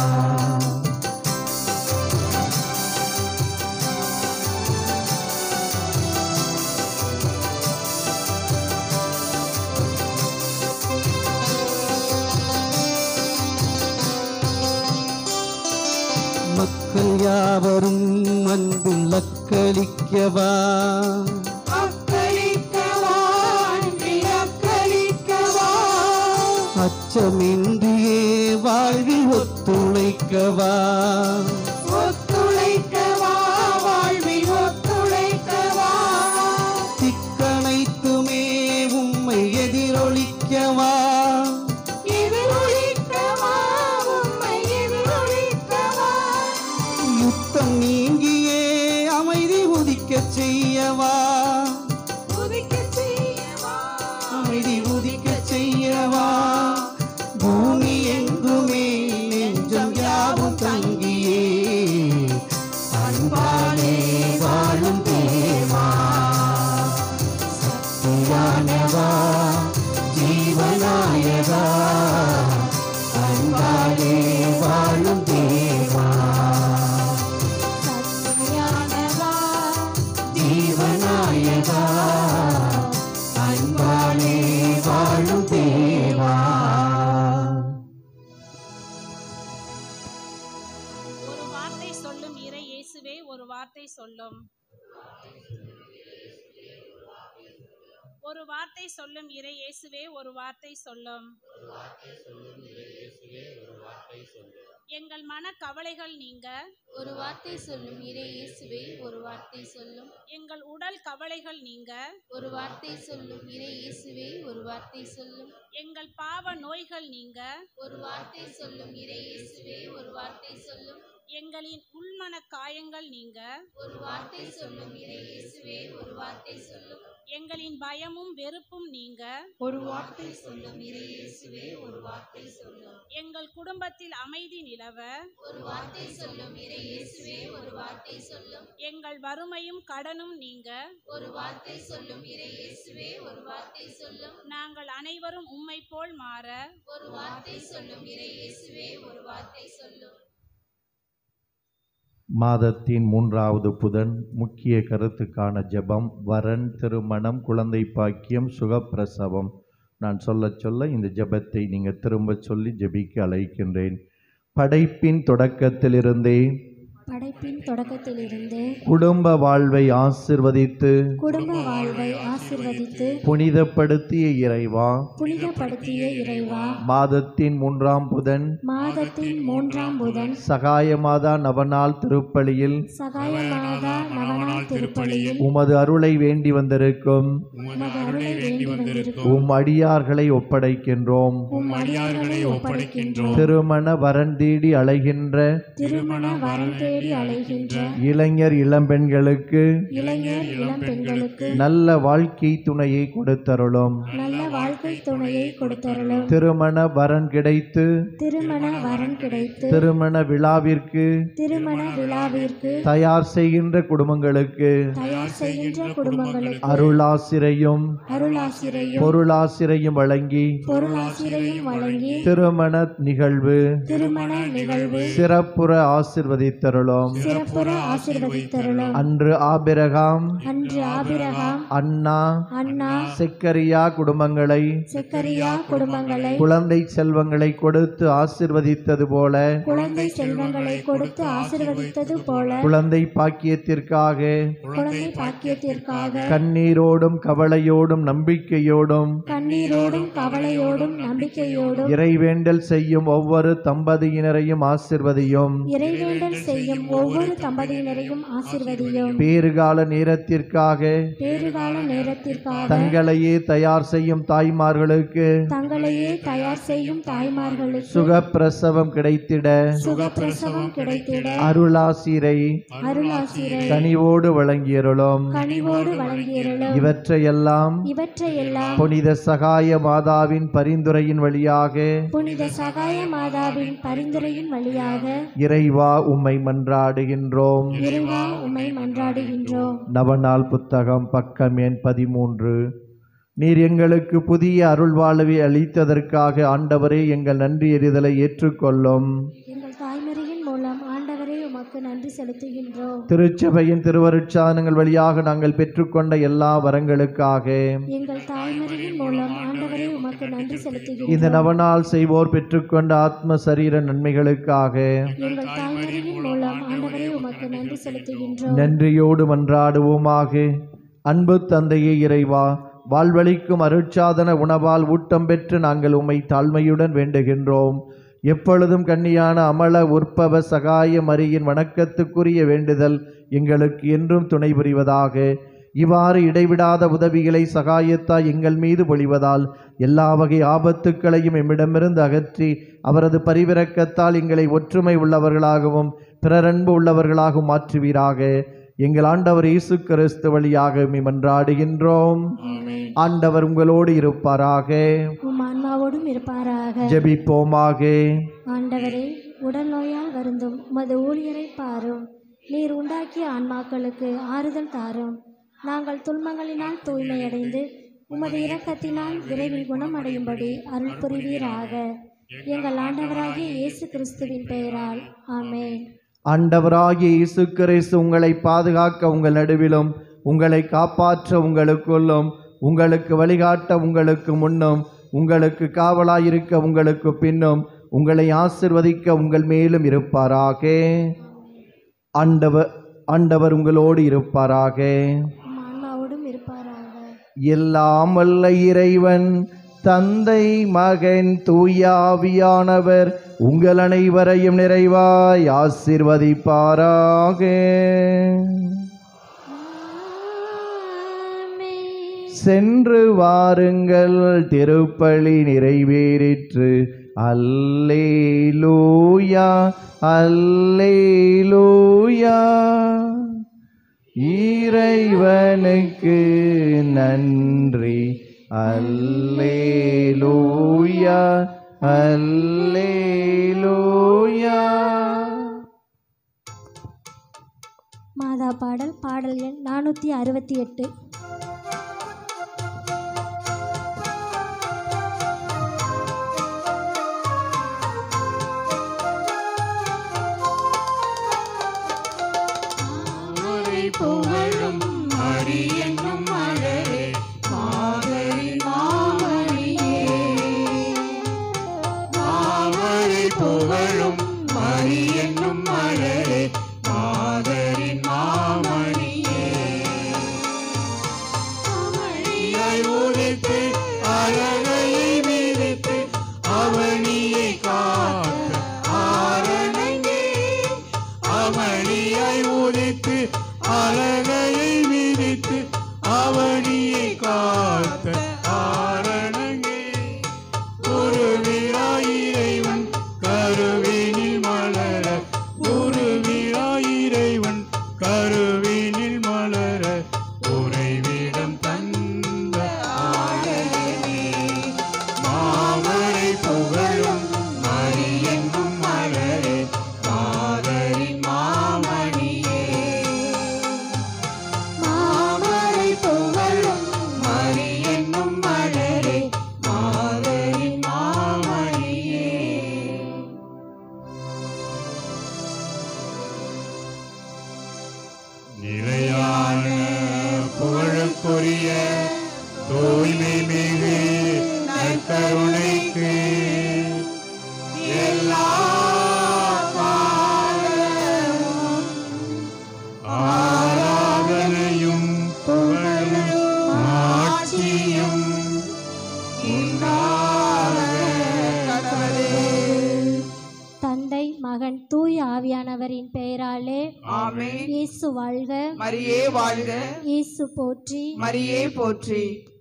மக்கள் யாவரும் அன்பில் லக்களிக்கவா அச்சமின்றியே வாழ்வில் ஒத்துழைக்கவா ஒத்துழைக்கவா வாழ்வில் ஒத்துழைக்கவா திக்கணைத்துமே உம்மை எதிரொலிக்கவா எதிரொலிக்கவா உம்மை எதிரொலிக்கவா யுத்தம் நீங்கியே அமைதி உதிக்கச் செய்யவா உதிக்கச் செய்யவா அமைதி உதிக்கச் செய்யவா பூமி எங்குமே நெஞ்சம் யாவும் தங்கியே அன்பாலே வாழும் தேவா சத்தியானவா ஜீவநாயகா அன்பாலே வாழும் தேவா சத்தியானவா ஜீவநாயகா அன்பாலே வாழும் தேவா ஒரு வார்த்தை சொல்லும் இறை இயேசுவே ஒரு வார்த்தை சொல்லும் ஒரு வார்த்தை சொல்லும் இறை இயேசுவே ஒரு வார்த்தை சொல்லும் எங்கள் மன கவலைகள் நீங்க ஒரு வார்த்தை சொல்லும் இறை இயேசுவே ஒரு வார்த்தை சொல்லும் எங்கள் உடல் கவலைகள் நீங்க ஒரு வார்த்தை சொல்லும் இறை இயேசுவே ஒரு வார்த்தை சொல்லும் எங்கள் பாவ நோய்கள் நீங்க ஒரு வார்த்தை சொல்லும் இறை இயேசுவே ஒரு வார்த்தை சொல்லும் எங்களின் உள்மன காயங்கள் நீங்க ஒரு வார்த்தை சொல்லும் இறை இயேசுவே ஒரு வார்த்தை சொல்லும் எங்களின் பயமும் வெறுப்பும் நீங்க ஒரு வார்த்தை சொல்லும் இறை இயேசுவே ஒரு வார்த்தை சொல்லும் எங்கள் குடும்பத்தில் அமைதி நிலவ ஒரு வார்த்தை சொல்லும் இறை இயேசுவே ஒரு வார்த்தை சொல்லும் எங்கள் வறுமையும் கடனும் நீங்க ஒரு வார்த்தை சொல்லும் இறை இயேசுவே ஒரு வார்த்தை சொல்லும் நாங்கள் அனைவரும் உம்மை போல் மாற ஒரு வார்த்தை சொல்லும் இறை இயேசுவே ஒரு வார்த்தை சொல்லும் மாதத்தின் மூன்றாவது புதன் முக்கிய கருத்துக்கான ஜெபம் வரன் திருமணம் குழந்தை பாக்கியம் சுகப்பிரசவம் நான் சொல்ல சொல்ல இந்த ஜெபத்தை நீங்கள் திரும்ப சொல்லி ஜெபிக்க அழைக்கின்றேன் படைப்பின் தொடக்கத்திலிருந்தே படைப்பின் தொடக்கத்திலிருந்து குடும்ப வாழ்வை ஆசிர்வதித்து குடும்ப வாழ்வை ஆசிர்வதித்து புனிதப்படுத்திய இறைவா புனிதப்படுத்திய இறைவா மாதத்தின் மூன்றாம் புதன் மாதத்தின் மூன்றாம் புதன் சகாயமாதா நவநாள் திருப்பலியில் சகாயமாதா நவநாள் திருப்பலியில் உமது அருளை வேண்டி வந்திருக்கும் உமது அருளை வேண்டி வந்திருக்கும் உம் அடியார்களை ஒப்படைக்கின்றோம் உம் அடியார்களை ஒப்படைக்கின்றோம் திருமண வரன் தேடி அலைகின்ற திருமண வரம் தேடி அலைகின்ற இளைஞர் இளம்பெண்களுக்கு இளைஞர் இளம் பெண்களுக்கு நல்ல வாழ்க்கை துணையை கொடுத்தருளும் நல்ல வாழ்க்கை துணையை கொடுத்தருளும் திருமண வரன் கிடைத்து திருமண வரன் கிடைத்து திருமண விழாவிற்கு திருமண விழாவிற்கு தயார் செய்கின்ற குடும்பங்களுக்கு தயார் செய்கின்ற குடும்பங்களுக்கு அருளாசிரையும் அருளாசிரையும் பொருளாசிரையும் வழங்கி பொருளாசிரையும் வழங்கி திருமண நிகழ்வு திருமண நிகழ்வு சிறப்புற ஆசிர்வதித்தருளும் சிறப்புற ஆசிர்வதித்தருளும் அன்று ஆபிரகாம் அன்று ஆபிரகாம் அண்ணா அண்ணா செக்கரியா குடும்பங்களை செக்கரியா குடும்பங்களை குழந்தை செல்வங்களை கொடுத்து ஆசிர்வதித்தது போல குழந்தை செல்வங்களை கொடுத்து ஆசிர்வதித்தது போல குழந்தை பாக்கியத்திற்காக குழந்தை பாக்கியத்திற்காக கண்ணீரோடும் கவலையோடும் நம்பிக்கையோடும் கண்ணீரோடும் கவலையோடும் நம்பிக்கையோடும் இறைவேண்டல் செய்யும் ஒவ்வொரு தம்பதியினரையும் ஆசிர்வதியும் இறைவேண்டல் செய்யும் ஒவ்வொரு தம்பதியினரையும் ஆசிர்வதியும் பேறுகால நேரத்திற்காக பேறுகால நேரத்திற்காக தங்களையே தயார் செய்யும் தாய்மார்களுக்கு தங்களையே தயார் செய்யும் தாய்மார்களுக்கு சுகப்பிரசவம் கிடைத்திட சுகப்பிரசவம் கிடைத்திட அருளாசிரை அருளாசிரை கனிவோடு வழங்கியருளும் கனிவோடு வழங்கியருளும் இவற்றையெல்லாம் இவற்றையெல்லாம் புனித சகாய மாதாவின் பரிந்துரையின் வழியாக புனித சகாய மாதாவின் பரிந்துரையின் வழியாக இறைவா உம்மை மன்றாடுகின்றோம் இறைவா உம்மை மன்றாடுகின்றோம் நவநாள் புத்தகம் பக்கம் எண் பதிமூன்று நீர் எங்களுக்கு புதிய அருள்வாழ்வை அளித்ததற்காக ஆண்டவரே எங்கள் நன்றி எறிதலை ஏற்றுக்கொள்ளும் எங்கள் தாய்மறியின் மூலம் ஆண்டவரே உமக்கு நன்றி செலுத்துகின்றோம் திருச்சபையின் திருவருட்சாதனங்கள் வழியாக நாங்கள் பெற்றுக்கொண்ட எல்லா வரங்களுக்காக எங்கள் தாய்மறியின் மூலம் ஆண்டவரே உமக்கு நன்றி இந்த செலுத்துகின்றோம் நவநாள் செய்வோர் பெற்றுக்கொண்ட ஆத்ம சரீர நன்மைகளுக்காக எங்கள் தாய்மறியின் மூலம் ஆண்டவரே உமக்கு நன்றி செலுத்துகின்றோம் நன்றியோடு மன்றாடுவோமாக அன்பு தந்தையே இறைவா வாழ்வளிக்கும் அருட்சாதன உணவால் ஊட்டம் பெற்று நாங்கள் உம்மை தாழ்மையுடன் வேண்டுகின்றோம் எப்பொழுதும் கன்னியான அமல உற்பவ சகாய மரியின் வணக்கத்துக்குரிய வேண்டுதல் எங்களுக்கு என்றும் துணை புரிவதாக இவ்வாறு இடைவிடாத உதவிகளை சகாயத்தாய் எங்கள் மீது பொழிவதால் எல்லா வகை ஆபத்துக்களையும் எம்மிடமிருந்து அகற்றி அவரது பரிவிரக்கத்தால் எங்களை ஒற்றுமை உள்ளவர்களாகவும் பிறரன்பு உள்ளவர்களாகவும் மாற்றுவீராக எங்கள் ஆண்டவர் இயேசு கிறிஸ்து வழியாக உம்மை மன்றாடுகின்றோம் ஆண்டவர் உங்களோடு இருப்பாராக உம் ஆன்மாவோடும் இருப்பாராக ஜெபிப்போமாக ஆண்டவரே உடல் நோயால் வருந்தும் உமது ஊழியரை பாரும் நீர் உண்டாக்கிய ஆன்மாக்களுக்கு ஆறுதல் தாரும் நாங்கள் துன்பங்களினால் தூய்மையடைந்து உமது இரக்கத்தினால் விரைவில் குணமடையும்படி அருள் புரிவீராக எங்கள் ஆண்டவராகிய இயேசு கிறிஸ்துவின் பெயரால் ஆமென் ஆண்டவராகிய இயேசு கிறிஸ்து உங்களை பாதுகாக்க உங்கள் நடுவிலும் உங்களை காப்பாற்ற உங்களுக்குள்ளும் உங்களுக்கு வழிகாட்ட உங்களுக்கு முன்னும் உங்களுக்கு காவலாயிருக்க உங்களுக்கு பின்னும் உங்களை ஆசிர்வதிக்க உங்கள் மேலும் இருப்பாராக ஆண்டவர் ஆண்டவர் உங்களோடு இருப்பாராக உம் ஆன்மாவோடும் இருப்பாராக எல்லாம் வல்ல இறைவன் தந்தை மகன் தூயாவியானவர் உங்கள் அனைவரையும் நிறைவாய் ஆசிர்வதிப்பாராக ஆமென். சென்று வாருங்கள் திருப்பலி நிறைவேறிற்று அல்லேலூயா அல்லேலூயா இறைவனுக்கு நன்றி அல்லேலூயா அல்லேலூயா மாதா பாடல் பாடல் எண் நானூற்றி அறுபத்தி எட்டு அவரை புகழும் மரி என்னும் மலரே மாதரி மாமணியே மாவரை புகழும் மரி என்னும் மலரே மாதரி மாமணியே அமளியை உரித்து அழகையை விரித்து அவனியை காத்த ஆரணங்கே அமளியை உதித்து அழகையை விதித்து அவனியை காத்த ஆரணங்கே குருவிராயிரைவன் கருவினில் மலர குருவிராயிரைவன் கருவினில் மலர உறைவிடம் தந்த ஆலயமே மாமரை புகழும் மரி என்னும் மலரே மாதரி மாமணியே மாமரை புகழும் மரி என்னும் மலரே மாதரி மாமணியே நிலையான புகழுக்குரிய தூய்மை மிகு நற்கருணைக்கு எல்லா காலமும் ஆராதனையும் புகழும் ஆட்சியும் உண்டாக கடவுளே. தந்தை மகன் தூய ஆவியானவரின் பெயராலே ஆமென் இயேசு வாழ்க மரியே வாழ்க இயேசு போற்றி மரியே போற்றி